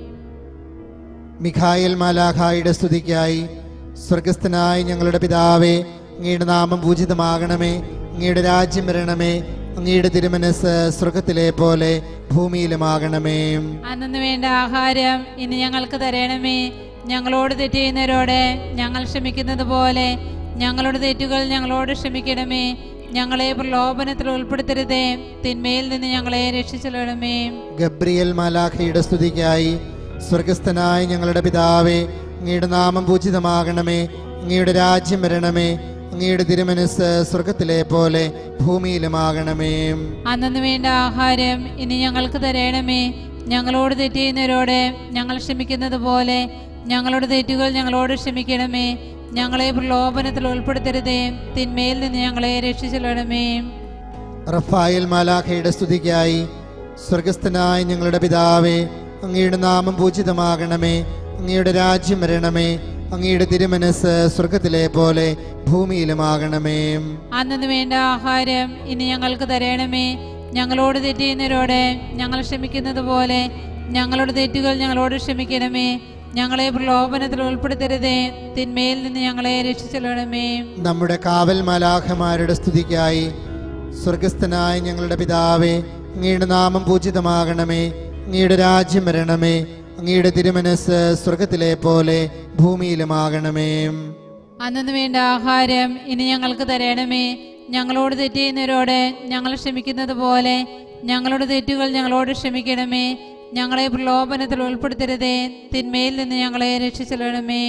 മിഖായൽ മാലാഖായുടെ സ്തുതിക്കായി സ്വർഗസ്ഥനായ ഞങ്ങളുടെ പിതാവേ അങ്ങയുടെ നാമം പൂജിതമാകണമേ അങ്ങയുടെ രാജ്യം വരണമേ അങ്ങയുടെ തിരുമനസ് സ്വർഗത്തിലെ പോലെ ഭൂമിയിലുമാകണമേ അന്നു വേണ്ട ആഹാരം ഇനി ഞങ്ങൾക്ക് തരണമേ ഞങ്ങളോട് തെറ്റ് ചെയ്യുന്നവരോട് ഞങ്ങൾ ക്ഷമിക്കുന്നത് പോലെ ഞങ്ങളുടെ തെറ്റുകൾ ഞങ്ങളോട് ക്ഷമിക്കണമേ ഞങ്ങളെ പ്രലോഭനത്തിൽ ഉൾപ്പെടുത്തരുതേ തിന്മയിൽ നിന്ന് ഞങ്ങളെ രക്ഷിച്ചെല്ലണമേ ഗബ്രിയൽ മാലാഖയുടെ സ്തുതിക്കായി സ്വർഗസ്ഥനായ ഞങ്ങളുടെ പിതാവേ അങ്ങയുടെ നാമം പൂജിതമാകണമേ അങ്ങയുടെ രാജ്യം വരണമേ അങ്ങയുടെ തിരുമനസ് സ്വർഗത്തിലെ പോലെ ഭൂമിയിലുമാകണമേ അന്നു വേണ്ട ആഹാരം ഇനി ഞങ്ങൾക്ക് തരണമേ ഞങ്ങളോട് തെറ്റ് ചെയ്യുന്നവരോട് ഞങ്ങൾ ക്ഷമിക്കുന്നത് പോലെ ഞങ്ങളുടെ തെറ്റുകൾ ഞങ്ങളോട് ക്ഷമിക്കണമേ ഞങ്ങളെ പ്രലോഭനത്തിൽ ഉൾപ്പെടുത്തരുതേ തിന്മയിൽ നിന്ന് ഞങ്ങളെ രക്ഷിച്ചെല്ലണമേ റഫായൽ മാലാഖയുടെ സ്തുതിക്കായി സ്വർഗസ്ഥനായ ഞങ്ങളുടെ പിതാവേ അങ്ങയുടെ നാമം പൂജിതമാകണമേ അങ്ങയുടെ രാജ്യം വരണമേ അങ്ങയുടെ തിരുമനസ് സ്വർഗത്തിലെ പോലെ ഭൂമിയിലുമാകണമേ അന്നു വേണ്ട ആഹാരം ഇനി ഞങ്ങൾക്ക് തരണമേ ഞങ്ങളോട് തെറ്റ് ചെയ്യുന്നവരോട് ഞങ്ങൾ ക്ഷമിക്കുന്നത് പോലെ ഞങ്ങളുടെ തെറ്റുകൾ ഞങ്ങളോട് ക്ഷമിക്കണമേ ഞങ്ങളെ പ്രലോഭനത്തിൽ ഉൾപ്പെടുത്തരുതേ തിന്മയിൽ നിന്ന് ഞങ്ങളെ രക്ഷിച്ചെല്ലണമേ നമ്മുടെ കാവൽ മാലാഖമാരുടെ സ്തുതിക്കായി സ്വർഗസ്ഥനായ ഞങ്ങളുടെ പിതാവേ അങ്ങയുടെ നാമം പൂജിതമാകണമേ അങ്ങയുടെ രാജ്യം വരണമേ അങ്ങയുടെ തിരുമനസ് സ്വർഗത്തിലെ പോലെ ഭൂമിയിലുമാകണമേ അന്നു വേണ്ട ആഹാരം ഇനി ഞങ്ങൾക്ക് തരണമേ ഞങ്ങളോട് തെറ്റ് ചെയ്യുന്നവരോട് ഞങ്ങൾ ക്ഷമിക്കുന്നത് പോലെ ഞങ്ങളുടെ തെറ്റുകൾ ഞങ്ങളോട് ക്ഷമിക്കണമേ ഞങ്ങളെ പ്രലോഭനത്തിൽ ഉൾപ്പെടുത്തരുതേ തിന്മയിൽ നിന്ന് ഞങ്ങളെ രക്ഷിച്ചെല്ലണമേ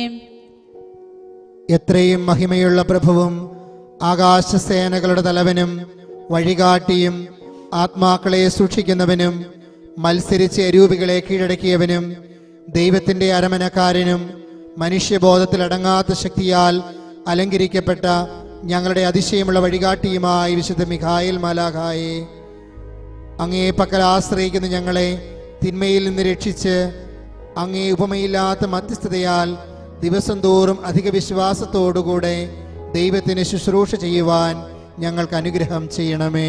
എത്രയും മഹിമയുള്ള പ്രഭുവും ആകാശസേനകളുടെ തലവനും വഴികാട്ടിയും ആത്മാക്കളെ സൂക്ഷിക്കുന്നവനും മത്സരിച്ച് അരൂപികളെ കീഴടക്കിയവനും ദൈവത്തിന്റെ അരമനക്കാരനും മനുഷ്യബോധത്തിലടങ്ങാത്ത ശക്തിയാൽ അലങ്കരിക്കപ്പെട്ട ഞങ്ങളുടെ അതിശയമുള്ള വഴികാട്ടിയുമായ വിശുദ്ധ മിഖായിൽ മാലാഖായെ അങ്ങേ പക്കൽ ആശ്രയിക്കുന്ന ഞങ്ങളെ തിന്മയിൽ നിന്ന് രക്ഷിച്ച് അങ്ങേ ഉപമയില്ലാത്ത മധ്യസ്ഥതയാൽ ദിവസം തോറും അധിക വിശ്വാസത്തോടുകൂടെ ദൈവത്തിന് ശുശ്രൂഷ ചെയ്യുവാൻ ഞങ്ങൾക്ക് അനുഗ്രഹം ചെയ്യണമേ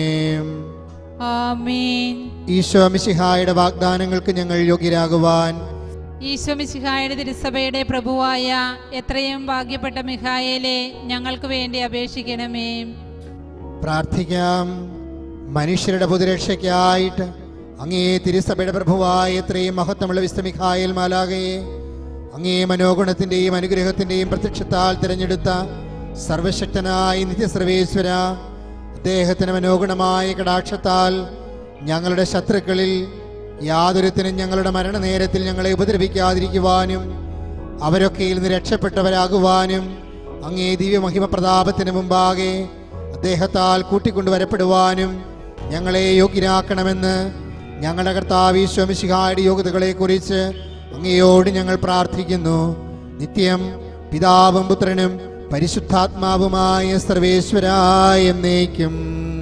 ആമീൻ ഈശോ മിശിഹായുടെ വാഗ്ദാനങ്ങൾക്ക് ഞങ്ങൾ യോഗ്യരാകുവാൻ ഈശോ മിശിഹായുടെ തിരുസഭയുടെ പ്രഭുവായ എത്രയും ഭാഗ്യപ്പെട്ട മിഹായേലെ ഞങ്ങൾക്ക് വേണ്ടി അപേക്ഷിക്കണമേ പ്രാർത്ഥിക്കാം മനുഷ്യരുടെ പൊതുരക്ഷയ്ക്കായിട്ട് അങ്ങേ തിരുസഭയുടെ പ്രഭുവായ എത്രയും മഹത്വമുള്ള വിസ്തമിഖായൽ മാലാകയെ അങ്ങേ മനോഗുണത്തിന്റെയും അനുഗ്രഹത്തിന്റെയും പ്രത്യക്ഷത്താൽ തിരഞ്ഞെടുത്ത സർവശക്തനായ നിത്യസർവേശ്വര അദ്ദേഹത്തിന് മനോഗുണമായ കടാക്ഷത്താൽ ഞങ്ങളുടെ ശത്രുക്കളിൽ യാതൊരുത്തിനും ഞങ്ങളുടെ മരണനേരത്തിൽ ഞങ്ങളെ ഉപദ്രവിക്കാതിരിക്കുവാനും അവരൊക്കെയിൽ നിന്ന് രക്ഷപ്പെട്ടവരാകുവാനും അങ്ങേ ദിവ്യമഹിമ പ്രതാപത്തിന് മുമ്പാകെ അദ്ദേഹത്താൽ കൂട്ടിക്കൊണ്ടുവരപ്പെടുവാനും ഞങ്ങളെ യോഗ്യരാക്കണമെന്ന് ഞങ്ങളുടെ കർത്താവ് ഈശ്വമിശിഹായുടെ യോഗ്യതകളെ കുറിച്ച് അങ്ങയോട് ഞങ്ങൾ പ്രാർത്ഥിക്കുന്നു നിത്യം പിതാവും പുത്രനും പരിശുദ്ധാത്മാവുമായ സർവേശ്വരായ എന്നേക്കും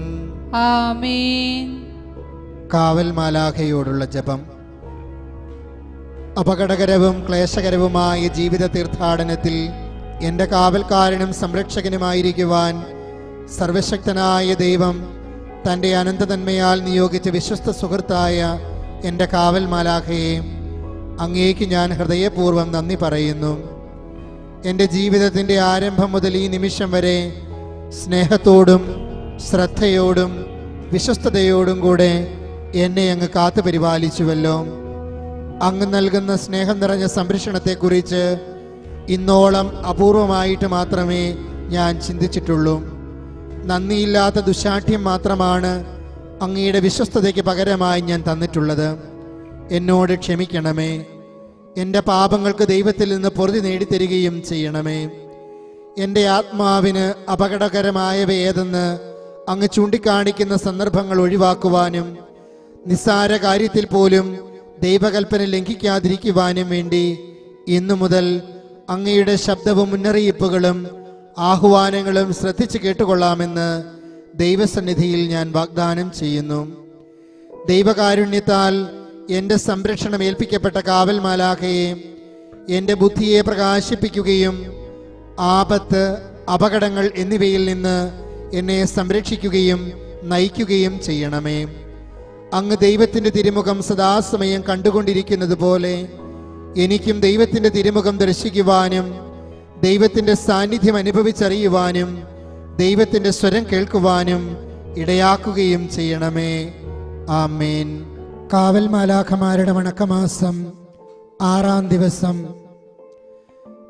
ആമീൻ കാവൽ മാലാഖയോടുള്ള ജപം അപകടകരവും ക്ലേശകരവുമായ ജീവിത തീർത്ഥാടനത്തിൽ എൻ്റെ കാവൽക്കാരനും സംരക്ഷകനുമായിരിക്കുവാൻ സർവശക്തനായ ദൈവം തൻ്റെ അനന്തതന്മയാൽ നിയോഗിച്ച വിശ്വസ്ത സുഹൃത്തായ എൻ്റെ കാവൽ മാലാഖയെ അങ്ങേക്ക് ഞാൻ ഹൃദയപൂർവ്വം നന്ദി പറയുന്നു എൻ്റെ ജീവിതത്തിൻ്റെ ആരംഭം മുതൽ ഈ നിമിഷം വരെ സ്നേഹത്തോടും ശ്രദ്ധയോടും വിശ്വസ്തയോടും കൂടെ എന്നെ അങ്ങ് കാത്തു പരിപാലിച്ചുവല്ലോ അങ്ങ് നൽകുന്ന സ്നേഹം നിറഞ്ഞ സംരക്ഷണത്തെക്കുറിച്ച് ഇന്നോളം അപൂർവമായിട്ട് മാത്രമേ ഞാൻ ചിന്തിച്ചിട്ടുള്ളൂ നന്ദിയില്ലാത്ത ദുശാഠ്യം മാത്രമാണ് അങ്ങയുടെ വിശ്വസ്തതയ്ക്ക് പകരമായി ഞാൻ തന്നിട്ടുള്ളത് എന്നോട് ക്ഷമിക്കണമേ എൻ്റെ പാപങ്ങൾക്ക് ദൈവത്തിൽ നിന്ന് പൊറുതി നേടിത്തരികയും ചെയ്യണമേ എൻ്റെ ആത്മാവിന് അപകടകരമായവ ഏതെന്ന് അങ്ങ് ചൂണ്ടിക്കാണിക്കുന്ന സന്ദർഭങ്ങൾ ഒഴിവാക്കുവാനും നിസ്സാര കാര്യത്തിൽ പോലും ദൈവകൽപ്പന ലംഘിക്കാതിരിക്കുവാനും വേണ്ടി ഇന്നു മുതൽ അങ്ങയുടെ ശബ്ദവും മുന്നറിയിപ്പുകളും ആഹ്വാനങ്ങളും ശ്രദ്ധിച്ചു കേട്ടുകൊള്ളാമെന്ന് ദൈവസന്നിധിയിൽ ഞാൻ വാഗ്ദാനം ചെയ്യുന്നു ദൈവകാരുണ്യത്താൽ എൻ്റെ സംരക്ഷണം ഏൽപ്പിക്കപ്പെട്ട കാവൽ മാലാഖയെ എൻ്റെ ബുദ്ധിയെ പ്രകാശിപ്പിക്കുകയും ആപത്ത് അപകടങ്ങൾ എന്നിവയിൽ നിന്ന് എന്നെ സംരക്ഷിക്കുകയും നയിക്കുകയും ചെയ്യണമേ അങ്ങ് ദൈവത്തിൻ്റെ തിരുമുഖം സദാസമയം കണ്ടുകൊണ്ടിരിക്കുന്നത് പോലെ എനിക്കും ദൈവത്തിൻ്റെ തിരുമുഖം ദർശിക്കുവാനും ദൈവത്തിൻ്റെ സാന്നിധ്യം അനുഭവിച്ചറിയുവാനും ദൈവത്തിൻ്റെ സ്വരം കേൾക്കുവാനും ഇടയാക്കുകയും ചെയ്യണമേ ആമേൻ കാവൽ മാലാഖമാരുടെ വണക്കമാസം ആറാം ദിവസം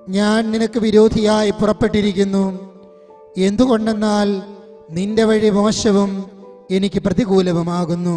ഞാൻ നിനക്ക് വിരോധിയായി പുറപ്പെട്ടിരിക്കുന്നു എന്തുകൊണ്ടെന്നാൽ നിന്റെ വഴി മോശവും എനിക്ക് പ്രതികൂലവുമാകുന്നു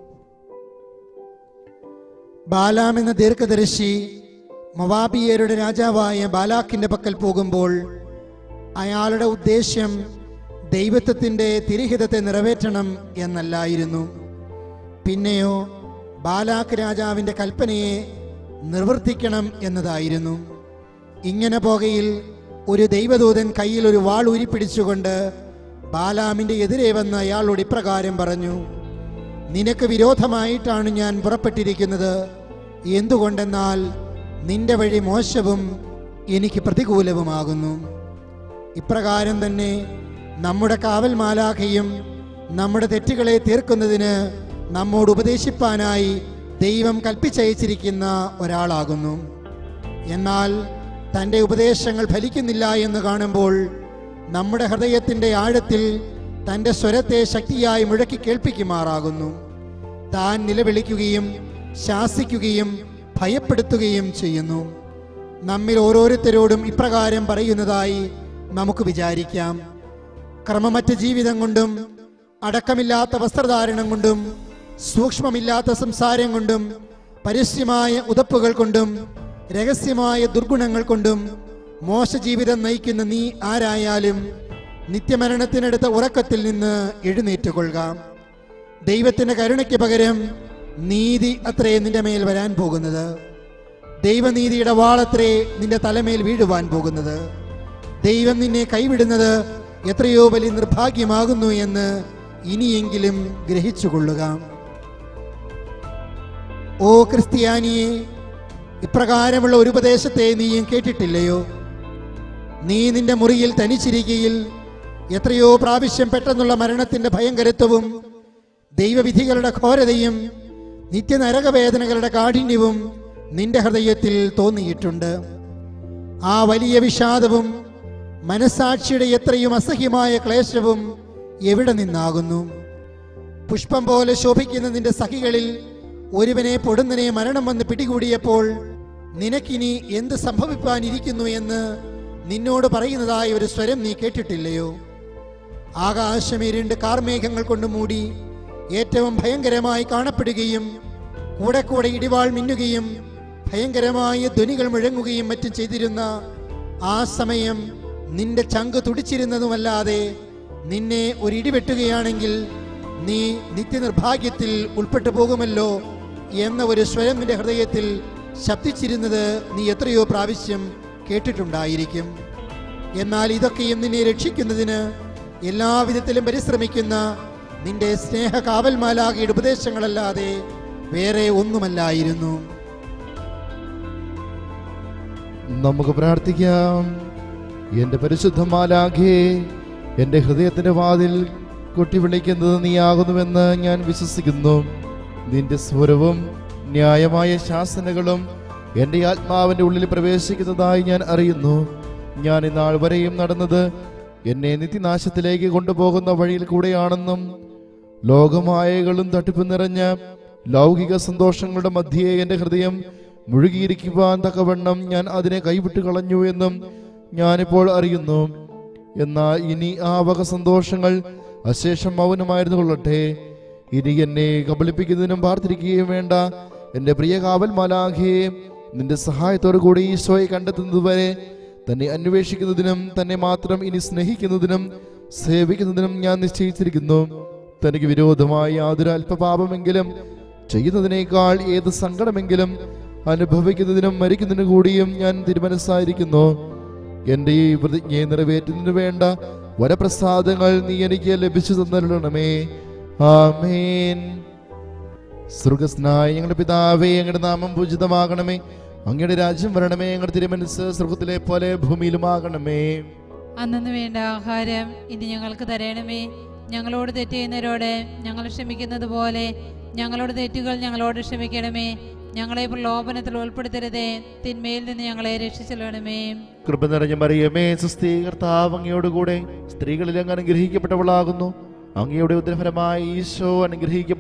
ബാലാം എന്ന ദീർഘദർശി മവാബിയരുടെ രാജാവായ ബാലാക്കിന്റെ പക്കൽ പോകുമ്പോൾ അയാളുടെ ഉദ്ദേശ്യം ദൈവത്വത്തിന്റെ തിരിഹിതത്തെ നിറവേറ്റണം എന്നല്ലായിരുന്നു പിന്നെയോ ബാലാക്ക് രാജാവിന്റെ കൽപ്പനയെ നിർവർത്തിക്കണം എന്നതായിരുന്നു ഇങ്ങനെ പോകയിൽ ഒരു ദൈവദൂതൻ കയ്യിൽ ഒരു വാൾ ഉരിപ്പിടിച്ചുകൊണ്ട് ബാലാമിന്റെ എതിരെ വന്ന് അയാളോട് ഇപ്രകാരം പറഞ്ഞു നിനക്ക് വിരോധമായിട്ടാണ് ഞാൻ പുറപ്പെട്ടിരിക്കുന്നത് എന്തുകൊണ്ടെന്നാൽ നിന്റെ വഴി മോശവും എനിക്ക് പ്രതികൂലവുമാകുന്നു ഇപ്രകാരം തന്നെ നമ്മുടെ കാവൽ മാലാഖയും നമ്മുടെ തെറ്റുകളെ തീർക്കുന്നതിന് നമ്മോട് ഉപദേശിപ്പാനായി ദൈവം കൽപ്പിച്ചയച്ചിരിക്കുന്ന ഒരാളാകുന്നു എന്നാൽ തൻ്റെ ഉപദേശങ്ങൾ ഫലിക്കുന്നില്ല എന്ന് കാണുമ്പോൾ നമ്മുടെ ഹൃദയത്തിൻ്റെ ആഴത്തിൽ തൻ്റെ സ്വരത്തെ ശക്തിയായി മുഴക്കി കേൾപ്പിക്കുമാറാകുന്നു താൻ നിലവിളിക്കുകയും ശാസിക്കുകയും ഭയപ്പെടുത്തുകയും ചെയ്യുന്നു നമ്മിൽ ഓരോരുത്തരോടും ഇപ്രകാരം പറയുന്നതായി നമുക്ക് വിചാരിക്കാം ക്രമമറ്റ ജീവിതം കൊണ്ടും അടക്കമില്ലാത്ത വസ്ത്രധാരണം കൊണ്ടും സൂക്ഷ്മമില്ലാത്ത സംസാരം കൊണ്ടും പരസ്യമായ ഉതപ്പുകൾ കൊണ്ടും രഹസ്യമായ ദുർഗുണങ്ങൾ കൊണ്ടും മോശ ജീവിതം നയിക്കുന്ന നീ ആരായാലും നിത്യമരണത്തിനടുത്ത ഉറക്കത്തിൽ നിന്ന് എഴുന്നേറ്റുകൊള്ളുക ദൈവത്തിന്റെ കരുണയ്ക്ക് പകരം നീതി അത്രേ നിന്റെ മേൽ വരാൻ പോകുന്നത് ദൈവനീതിയുടെ വാളത്രേ നിന്റെ തലമേൽ വീഴുവാൻ പോകുന്നത് ദൈവം നിന്നെ കൈവിടുന്നത് എത്രയോ വലിയ നിർഭാഗ്യമാകുന്നു എന്ന് ഇനിയെങ്കിലും ഗ്രഹിച്ചുകൊള്ളുക ഓ ക്രിസ്ത്യാനിയെ ഇപ്രകാരമുള്ള ഒരു ഉപദേശത്തെ നീയും കേട്ടിട്ടില്ലയോ നീ നിന്റെ മുറിയിൽ തനിച്ചിരിക്കയിൽ എത്രയോ പ്രാവശ്യം പെട്ടെന്നുള്ള മരണത്തിന്റെ ഭയങ്കരത്വവും ദൈവവിധികളുടെ ഘോരതയും നിത്യനരകവേദനകളുടെ കാഠിന്യവും നിന്റെ ഹൃദയത്തിൽ തോന്നിയിട്ടുണ്ട് ആ വലിയ വിഷാദവും മനസാക്ഷിയുടെ എത്രയും അസഹ്യമായ ക്ലേശവും എവിടെ നിന്നാകുന്നു പുഷ്പം പോലെ ശോഭിക്കുന്ന നിന്റെ സഖികളിൽ ഒരുവനെ പൊടുന്നനെ മരണം വന്ന് പിടികൂടിയപ്പോൾ നിനക്കിനി എന്ത് സംഭവിപ്പാനിരിക്കുന്നു എന്ന് നിന്നോട് പറയുന്നതായ ഒരു സ്വരം നീ കേട്ടിട്ടില്ലയോ ആകാശം ഇരുണ്ട് കാർമേഘങ്ങൾ കൊണ്ട് മൂടി ഏറ്റവും ഭയങ്കരമായി കാണപ്പെടുകയും കൂടെ കൂടെ ഇടിവാൾ മിന്നുകയും ഭയങ്കരമായ ധ്വനികൾ മുഴങ്ങുകയും മറ്റും ചെയ്തിരുന്ന ആ സമയം നിന്റെ ചങ്ക് തുടിച്ചിരുന്നതുമല്ലാതെ നിന്നെ ഒരു ഇടിവെട്ടുകയാണെങ്കിൽ നീ നിത്യനിർഭാഗ്യത്തിൽ ഉൾപ്പെട്ടു പോകുമല്ലോ എന്ന ഒരു സ്വയം നിന്റെ ഹൃദയത്തിൽ ശബ്ദിച്ചിരുന്നത് നീ എത്രയോ പ്രാവശ്യം കേട്ടിട്ടുണ്ടായിരിക്കും എന്നാൽ ഇതൊക്കെയും നിന്നെ രക്ഷിക്കുന്നതിന് എല്ലാവിധത്തിലും പരിശ്രമിക്കുന്ന നിന്റെ സ്നേഹ കാവൽമാലാകിയുടെ ഉപദേശങ്ങളല്ലാതെ വേറെ ഒന്നുമല്ലായിരുന്നു നമുക്ക് പ്രാർത്ഥിക്കാം എൻ്റെ പരിശുദ്ധമാലാഖേ എൻ്റെ ഹൃദയത്തിൻ്റെ വാതിൽ കൊട്ടിവിളിക്കുന്നത് നീയാകുന്നുവെന്ന് ഞാൻ വിശ്വസിക്കുന്നു നിന്റെ സ്വരവും ന്യായമായ ശാസനകളും എൻ്റെ ആത്മാവിൻ്റെ ഉള്ളിൽ പ്രവേശിക്കുന്നതായി ഞാൻ അറിയുന്നു ഞാൻ ഇന്നാൾ വരെയും നടന്നത് എന്നെ നിത്യനാശത്തിലേക്ക് കൊണ്ടുപോകുന്ന വഴിയിൽ കൂടെയാണെന്നും ലോകമായകളും തട്ടിപ്പ് നിറഞ്ഞ ലൗകിക സന്തോഷങ്ങളുടെ മധ്യേ എൻ്റെ ഹൃദയം മുഴുകിയിരിക്കുവാൻ തക്കവണ്ണം ഞാൻ അതിനെ കൈവിട്ട് കളഞ്ഞു എന്നും ഞാനിപ്പോൾ അറിയുന്നു എന്നാൽ ഇനി ആ വക സന്തോഷങ്ങൾ അശേഷം മൗനമായിരുന്നു കൊള്ളട്ടെ ഇനി എന്നെ കബളിപ്പിക്കുന്നതിനും പാർത്തിരിക്കുകയും വേണ്ട എൻ്റെ പ്രിയ കാവൽ മാലാഖയെ നിന്റെ സഹായത്തോടു കൂടി ഈശോയെ കണ്ടെത്തുന്നതുവരെ തന്നെ അന്വേഷിക്കുന്നതിനും തന്നെ മാത്രം ഇനി സ്നേഹിക്കുന്നതിനും സേവിക്കുന്നതിനും ഞാൻ നിശ്ചയിച്ചിരിക്കുന്നു തനിക്ക് വിരോധമായി യാതൊരു അല്പപാപമെങ്കിലും ചെയ്യുന്നതിനേക്കാൾ ഏത് സങ്കടമെങ്കിലും അനുഭവിക്കുന്നതിനും മരിക്കുന്നതിനും കൂടിയും ഞാൻ തിരുമനസ്സായിരിക്കുന്നു എൻ്റെ ഈ പ്രതിജ്ഞയെ നിറവേറ്റുന്നതിന് വേണ്ട വരപ്രസാദങ്ങൾ നീ എനിക്ക് ലഭിച്ചു തന്നിരണമേ ആമേൻ സ്വർഗസ്നായ ഞങ്ങളുടെ പിതാവേ ഞങ്ങളുടെ നാമം പൂജിതമാകണമേ അങ്ങയുടെ രാജ്യം വരണമേ ഞങ്ങളുടെ തിരുമനസ് സ്വർഗത്തിലെ പോലെ ഭൂമിയിലുമാകണമേ അന്നു വേണ്ട ആഹാരം ഇനി ഞങ്ങൾക്ക് തരണമേ ഞങ്ങളോട് തെറ്റ് ചെയ്യുന്നവരോട് ഞങ്ങൾ ക്ഷമിക്കുന്നത് പോലെ ഞങ്ങളുടെ തെറ്റുകൾ ഞങ്ങളോട് ക്ഷമിക്കണമേ ഞങ്ങളെ പ്രലോഭനത്തിൽ ഉൾപ്പെടുത്തരുതേ തിന്മയിൽ നിന്ന് ഞങ്ങളെ രക്ഷിച്ചെല്ലണമേ കൃപ നിറഞ്ഞ മറിയമേ സുസ്ഥീ കർത്താവ് അങ്ങയോടുകൂടെ സ്ത്രീകളിൽ അങ്ങ് അനുഗ്രഹിക്കപ്പെട്ടവളാകുന്നു അങ്ങയുടെ ഉദരഫലമായി ഈശോ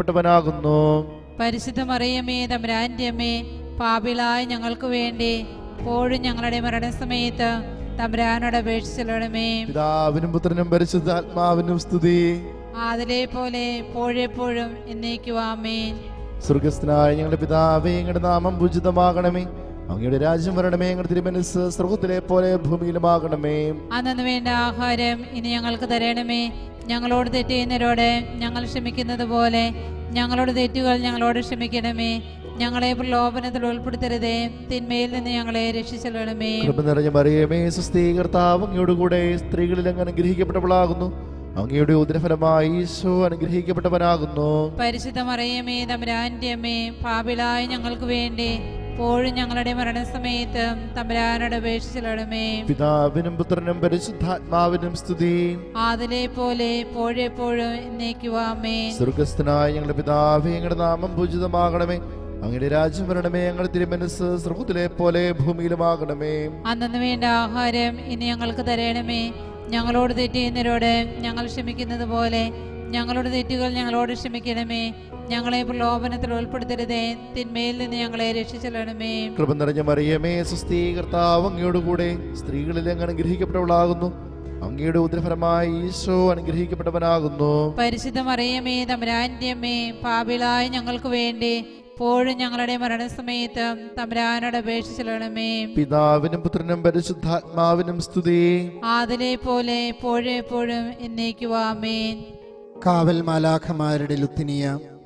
അനുഗ്രഹിക്കപ്പെട്ടവനാകുന്നു പരിശുദ്ധ മറിയമേ തമ്പുരാന്റെ അമ്മേ പാപിളായ ഞങ്ങൾക്ക് വേണ്ടി ഇപ്പോഴും ഞങ്ങളുടെ മരണസമയത്ത് തമ്പുരാനോട് അപേക്ഷിച്ചോളണമേ പിതാവിനും പുത്രനും പരിശുദ്ധാത്മാവിനും സ്തുതി ആദിലെ പോലെ എപ്പോഴെപ്പോഴും എന്നേക്കുവാമേൻ സ്വർഗസ്ഥനായ ഞങ്ങളുടെ പിതാവേ ഞങ്ങളുടെ നാമം പൂജിതമാകണമേ അങ്ങയുടെ രാജ്യം വരണമേ ഞങ്ങളുടെ തിരുമനസ് സ്വർഗത്തിലെ പോലെ ഭൂമിയിലുമാകണമേ അന്നു വേണ്ട ആഹാരം ഇനി ഞങ്ങൾക്ക് തരണമേ ഞങ്ങളോട് തെറ്റ് ചെയ്യുന്നവരോട് ഞങ്ങൾ ക്ഷമിക്കുന്നത് പോലെ ഞങ്ങളുടെ തെറ്റുകൾ ഞങ്ങളോട് ക്ഷമിക്കണമേ ഞങ്ങളെ പ്രലോഭനത്തിൽ ഉൾപ്പെടുത്തരുതേ തിന്മയിൽ നിന്ന് ഞങ്ങളെ രക്ഷിച്ചൊള്ളണമേ കൃപ നിറഞ്ഞ മറിയമേ സുസ്ഥീകർത്താവ് അങ്ങയോട് കൂടെ സ്ത്രീകളിൽ അങ്ങ് അനുഗ്രഹിക്കപ്പെട്ടവളാകുന്നു അങ്ങയുടെ ഉദരഫലമായി ഈശോ അനുഗ്രഹിക്കപ്പെട്ടവനാകുന്നു പരിശുദ്ധ മറിയമേ തമ്പുരാന്റെ അമ്മേ പാപിളായ ഞങ്ങൾക്ക് വേണ്ടി ഇപ്പോഴും ഞങ്ങളുടെ മരണസമയത്ത് തമ്പുരാനോട് അപേക്ഷിച്ചൊള്ളണമേ പിതാവിനും പുത്രനും പരിശുദ്ധാത്മാവിനും സ്തുതി ആദിലെ പോലെ എപ്പോഴെപ്പോഴും എന്നേക്കുവാമേ സ്വർഗസ്ഥനായ ഞങ്ങളുടെ പിതാവേ ഞങ്ങളുടെ നാമം പൂജിതമാകണമേ അങ്ങയുടെ രാജ്യം വരണമേ ഞങ്ങളുടെ തിരുമനസ് സ്വർഗത്തിലെ പോലെ ഭൂമിയിലുമാകണമേ അന്നു വേണ്ട ആഹാരം ഇനി ഞങ്ങൾക്ക് തരണമേ ഞങ്ങളോട് തെറ്റ് ചെയ്യുന്നവരോട് ഞങ്ങൾ ക്ഷമിക്കുന്നത് പോലെ ഞങ്ങളുടെ തെറ്റുകൾ ഞങ്ങളോട് ക്ഷമിക്കണമേ ഞങ്ങളെ പ്രലോഭനത്തിൽ ഉൾപ്പെടുത്തരുതേ തിന്മയിൽ നിന്ന് ഞങ്ങളെ രക്ഷിച്ചൊള്ളണമേ കൃപ നിറഞ്ഞ മറിയമേ സുസ്ഥീകർത്താവ് അങ്ങയോട് കൂടെ സ്ത്രീകളിൽ അങ്ങ് അനുഗ്രഹിക്കപ്പെട്ടവളാകുന്നു അങ്ങയുടെ ഉദരഫലമായി ഈശോ അനുഗ്രഹിക്കപ്പെട്ടവനാകുന്നു പരിശുദ്ധ മറിയമേ തമ്പുരാന്റെ അമ്മേ പാപിളായ ഞങ്ങൾക്ക് വേണ്ടി ഇപ്പോഴും ഞങ്ങളുടെ മരണസമയത്ത് തമ്പുരാനോട് അപേക്ഷിച്ചൊള്ളണമേ പിതാവിനും പുത്രനും പരിശുദ്ധാത്മാവിനും സ്തുതി ആദിലെ പോലെ എപ്പോഴെപ്പോഴും എന്നേക്കുവാമേൻ കാവൽ മാലാഖമാരുടെ ലുത്തിനിയ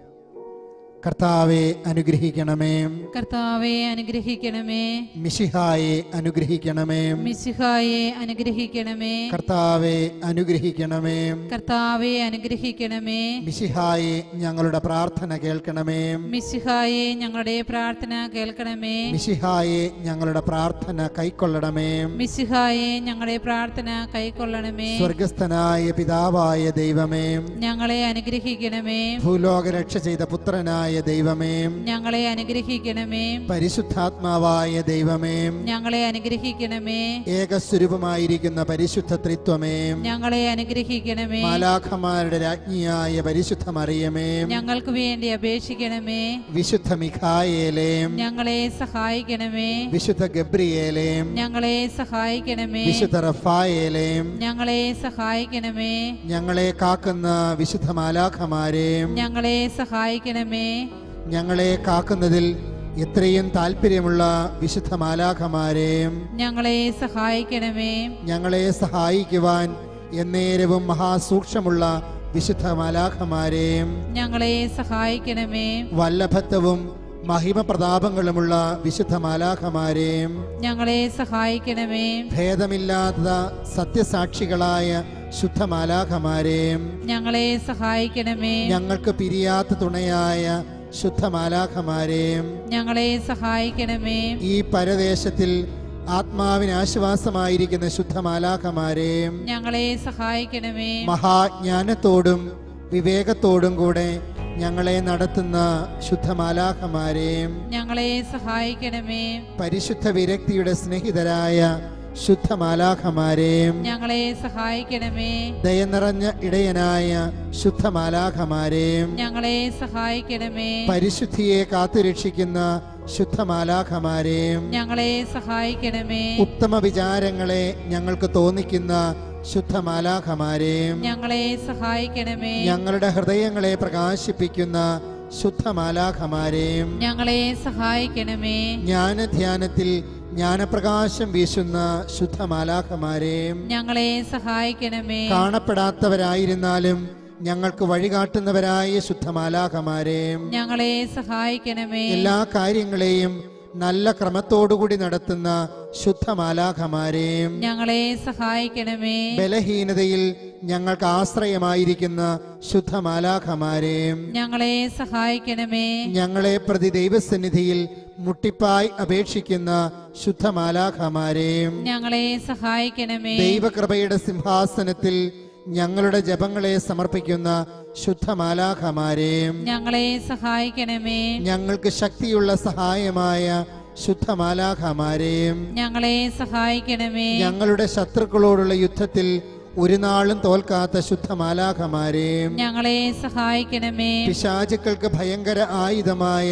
കർത്താവെ അനുഗ്രഹിക്കണമേ കർത്താവെ അനുഗ്രഹിക്കണമേ മിഷിഹായെ അനുഗ്രഹിക്കണമേ മിശിഹായെ അനുഗ്രഹിക്കണമേ കർത്താവെ അനുഗ്രഹിക്കണമേ കർത്താവെ അനുഗ്രഹിക്കണമേ മിഷിഹായെ ഞങ്ങളുടെ പ്രാർത്ഥന കേൾക്കണമേ മിശിഹായെ ഞങ്ങളുടെ പ്രാർത്ഥന കേൾക്കണമേ മിഷിഹായെ ഞങ്ങളുടെ പ്രാർത്ഥന കൈക്കൊള്ളണമേ മിശിഹായെ ഞങ്ങളുടെ പ്രാർത്ഥന കൈക്കൊള്ളണമേ സ്വർഗസ്ഥനായ പിതാവായ ദൈവമേ ഞങ്ങളെ അനുഗ്രഹിക്കണമേ ഭൂലോക രക്ഷ ചെയ്ത പുത്രനായ ദൈവമേ ഞങ്ങളെ അനുഗ്രഹിക്കണമേ പരിശുദ്ധാത്മാവായ ദൈവമേ ഞങ്ങളെ അനുഗ്രഹിക്കണമേ ഏകസ്വരൂപമായിരിക്കുന്ന പരിശുദ്ധ ത്രിത്വമേ ഞങ്ങളെ അനുഗ്രഹിക്കണമേ മാലാഖമാരുടെ രാജ്ഞിയായ പരിശുദ്ധ മറിയമേ ഞങ്ങൾക്ക് വേണ്ടി അപേക്ഷിക്കണമേ വിശുദ്ധ മിഖായേലേം ഞങ്ങളെ സഹായിക്കണമേ വിശുദ്ധ ഗബ്രിയേലേം ഞങ്ങളെ സഹായിക്കണമേ വിശുദ്ധ റഫായേലേം ഞങ്ങളെ സഹായിക്കണമേ ഞങ്ങളെ കാക്കുന്ന വിശുദ്ധ മാലാഖമാരെയും ഞങ്ങളെ സഹായിക്കണമേ ഞങ്ങളെ കാക്കുന്നതിൽ എത്രയും താല്പര്യമുള്ള വിശുദ്ധ മാലാഖമാരെയും ഞങ്ങളെ സഹായിക്കണമേ ഞങ്ങളെ സഹായിക്കുവാൻ എന്നേരവും മഹാസൂക്ഷ്മമുള്ള വിശുദ്ധ മാലാഖമാരെയും ഞങ്ങളെ സഹായിക്കണമേ വല്ലഭത്വവും മഹിമ പ്രതാപങ്ങളുമുള്ള വിശുദ്ധ മാലാഖമാരെയും ഞങ്ങളെ സഹായിക്കണമേ ഭേദമില്ലാത്ത സത്യസാക്ഷികളായ ശുദ്ധ മാലാഖമാരെയും ഞങ്ങളെ സഹായിക്കണമേ ഞങ്ങൾക്ക് പിരിയാത്ത തുണയായ ശുദ്ധ മാലാഖമാരെയും ഞങ്ങളെ സഹായിക്കണമേ ഈ പരദേശത്തിൽ ആത്മാവിന് ആശ്വാസമായിരിക്കുന്ന ശുദ്ധ മാലാഖമാരെയും ഞങ്ങളെ സഹായിക്കണമേ മഹാജ്ഞാനത്തോടും വിവേകത്തോടും കൂടെ ഞങ്ങളെ നടത്തുന്ന ശുദ്ധ മാലാഖമാരെയും ഞങ്ങളെ സഹായിക്കണമേ പരിശുദ്ധ വിരക്തിയുടെ സ്നേഹിതരായ ശുദ്ധ മാലാഖമാരെയും ഞങ്ങളെ സഹായിക്കണമേ ദയ നിറഞ്ഞ ഇടയനായ ശുദ്ധ മാലാഖമാരെയും ഞങ്ങളെ സഹായിക്കണമേ പരിശുദ്ധിയെ കാത്തുരക്ഷിക്കുന്ന ശുദ്ധ മാലാഖമാരെയും ഞങ്ങളെ സഹായിക്കണമേ ഉത്തമ വിചാരങ്ങളെ ഞങ്ങൾക്ക് തോന്നിക്കുന്ന ശുദ്ധ മാലാഖമാരെയും ഞങ്ങളെ സഹായിക്കണമേ ഞങ്ങളുടെ ഹൃദയങ്ങളെ പ്രകാശിപ്പിക്കുന്ന ശുദ്ധ മാലാഖമാരെയും ഞങ്ങളെ സഹായിക്കണമേ ജ്ഞാനധ്യാനത്തിൽ ജ്ഞാനപ്രകാശം വീശുന്ന ശുദ്ധ മാലാഖമാരെയും ഞങ്ങളെ സഹായിക്കണമേ കാണപ്പെടാത്തവരായിരുന്നാലും ഞങ്ങൾക്ക് വഴികാട്ടുന്നവരായ ശുദ്ധ മാലാഖമാരെയും ഞങ്ങളെ സഹായിക്കണമേ എല്ലാ കാര്യങ്ങളെയും നല്ല ക്രമത്തോടുകൂടി നടത്തുന്ന ശുദ്ധ മാലാഖമാരെയും ഞങ്ങളെ സഹായിക്കണമേ ബലഹീനതയിൽ ഞങ്ങൾക്ക് ആശ്രയമായിരിക്കുന്ന ശുദ്ധ മാലാഖമാരെയും ഞങ്ങളെ സഹായിക്കണമേ ഞങ്ങളെ പ്രതി ദൈവസന്നിധിയിൽ മുട്ടിപ്പായി അപേക്ഷിക്കുന്ന ശുദ്ധ മാലാഖമാരെയും ഞങ്ങളെ സഹായിക്കണമേ ദൈവകൃപയുടെ സിംഹാസനത്തിൽ ഞങ്ങളുടെ ജപങ്ങളെ സമർപ്പിക്കുന്ന ശുദ്ധ മാലാഖമാരെയും ഞങ്ങളെ സഹായിക്കണമേ ഞങ്ങൾക്ക് ശക്തിയുള്ള സഹായമായ ശുദ്ധ മാലാഖമാരെയും ഞങ്ങളെ സഹായിക്കണമേ ഞങ്ങളുടെ ശത്രുക്കളോടുള്ള യുദ്ധത്തിൽ ഒരു നാളും തോൽക്കാത്ത ശുദ്ധ മാലാഖമാരെയും ഞങ്ങളെ സഹായിക്കണമേ പിശാചുക്കൾക്ക് ഭയങ്കര ആയുധമായ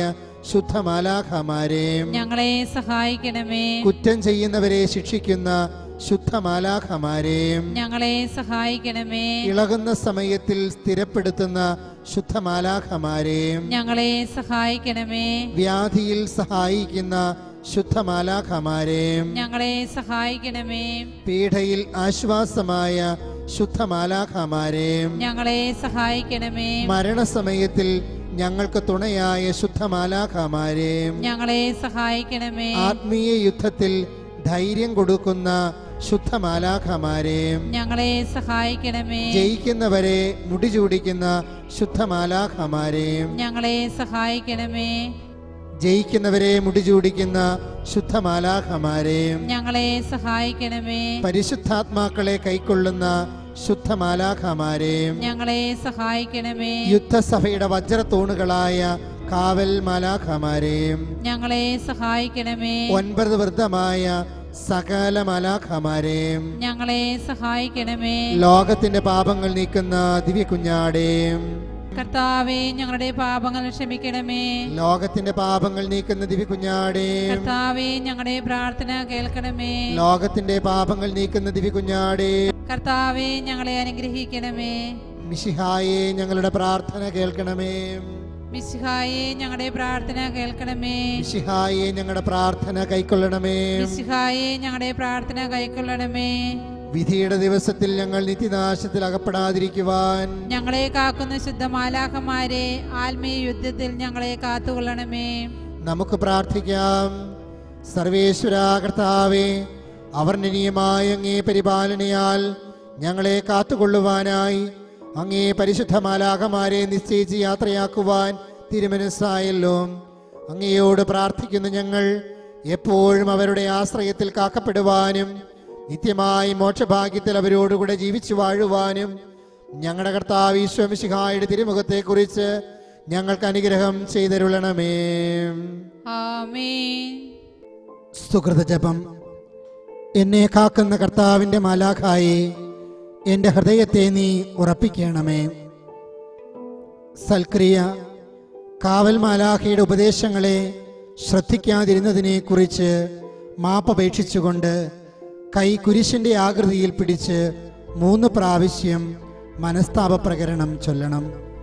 ശുദ്ധമാലാഖമാരെയും ഞങ്ങളെ സഹായിക്കണമേ കുറ്റം ചെയ്യുന്നവരെ ശിക്ഷിക്കുന്ന ശുദ്ധമാലാഖമാരെയും ഞങ്ങളെ സഹായിക്കണമേ ഇളകുന്ന സമയത്തിൽ സ്ഥിരപ്പെടുത്തുന്ന ശുദ്ധമാലാഖമാരെയും ഞങ്ങളെ സഹായിക്കണമേ വ്യാധിയിൽ സഹായിക്കുന്ന ശുദ്ധമാലാഖമാരെയും ഞങ്ങളെ സഹായിക്കണമേ പീഡയിൽ ആശ്വാസമായ ശുദ്ധമാലാഖമാരെയും ഞങ്ങളെ സഹായിക്കണമേ മരണസമയത്തിൽ ഞങ്ങൾക്ക് തുണയായ ശുദ്ധമാലാഖമാരെയും ഞങ്ങളെ സഹായിക്കണമേ ആത്മീയ യുദ്ധത്തിൽ ധൈര്യം കൊടുക്കുന്ന ശുദ്ധമാലാഖമാരെയും ഞങ്ങളെ സഹായിക്കണമേ ജയിക്കുന്നവരെ മുടിചൂടിക്കുന്ന ശുദ്ധമാലാഖമാരെയും ഞങ്ങളെ സഹായിക്കണമേ ജയിക്കുന്നവരെ മുടിചൂടിക്കുന്ന ശുദ്ധമാലാഖമാരെയും ഞങ്ങളെ സഹായിക്കണമേ പരിശുദ്ധാത്മാക്കളെ കൈക്കൊള്ളുന്ന ശുദ്ധമാലാഖമാരെയും ഞങ്ങളെ സഹായിക്കണമേ യുദ്ധസഭയുടെ വജ്രത്തൂണുകളായ കാവൽ മാലാഖമാരെയും ഞങ്ങളെ സഹായിക്കണമേ ഒൻപത് വൃദ്ധമായ സകല മാലാഖമാരെയും ഞങ്ങളെ സഹായിക്കണമേ ലോകത്തിന്റെ പാപങ്ങൾ നീക്കുന്ന ദിവ്യ കുഞ്ഞാടെയും കർത്താവെ ഞങ്ങളുടെ പാപങ്ങൾ ക്ഷമിക്കണമേ ലോകത്തിന്റെ പാപങ്ങൾ നീക്കുന്ന ദിവ്യ കുഞ്ഞാടെയും കർത്താവെ ഞങ്ങളുടെ പ്രാർത്ഥന കേൾക്കണമേ ലോകത്തിന്റെ പാപങ്ങൾ നീക്കുന്ന ദിവ്യ കുഞ്ഞാടെയും കർത്താവെ ഞങ്ങളെ അനുഗ്രഹിക്കണമേ മിശിഹായെ ഞങ്ങളുടെ പ്രാർത്ഥന കേൾക്കണമേ മിശിഹായെ ഞങ്ങളുടെ പ്രാർത്ഥന കേൾക്കണമേ മിശിഹായെ ഞങ്ങളുടെ പ്രാർത്ഥന കൈക്കൊള്ളണമേ മിശിഹായെ ഞങ്ങളുടെ പ്രാർത്ഥന കൈക്കൊള്ളണമേ വിധിയുടെ ദിവസത്തിൽ ഞങ്ങൾ നിത്യനാശത്തിൽ അകപ്പെടാതിരിക്കുവാൻ ഞങ്ങളെ കാക്കുന്ന ശുദ്ധമാലാഖമാരെ ആത്മീയ യുദ്ധത്തിൽ ഞങ്ങളെ കാത്തുകൊള്ളണമേ നമുക്ക് പ്രാർത്ഥിക്കാം സർവേശ്വര കർത്താവേ അവർണ്ണനീയമായ അങ്ങേ പരിപാലനയാൽ ഞങ്ങളെ കാത്തുകൊള്ളുവാനായി അങ്ങേ പരിശുദ്ധമാലാകമാരെ നിശ്ചയിച്ച് യാത്രയാക്കുവാൻ തിരുമനസ്സായല്ലോ അങ്ങയോട് പ്രാർത്ഥിക്കുന്ന ഞങ്ങൾ എപ്പോഴും അവരുടെ ആശ്രയത്തിൽ കാക്കപ്പെടുവാനും നിത്യമായി മോക്ഷഭാഗ്യത്തിൽ അവരോടുകൂടെ ജീവിച്ചു വാഴുവാനും ഞങ്ങളുടെ കർത്താവ് ഈശ്വമിശിഹായുടെ തിരുമുഖത്തെക്കുറിച്ച് ഞങ്ങൾക്ക് അനുഗ്രഹം ചെയ്തരുളണമേ ആമേൻ സുഹൃത ജപം എന്നെ കാക്കുന്ന കർത്താവിൻ്റെ മാലാഖായി എൻ്റെ ഹൃദയത്തെ നീ ഉറപ്പിക്കണമേ സൽക്രിയ കാവൽ മാലാഖയുടെ ഉപദേശങ്ങളെ ശ്രദ്ധിക്കാതിരുന്നതിനെ കുറിച്ച് മാപ്പപേക്ഷിച്ചുകൊണ്ട് കൈ കുരിശിൻ്റെ ആകൃതിയിൽ പിടിച്ച് മൂന്ന് പ്രാവശ്യം മനസ്താപ പ്രകരണം ചൊല്ലണം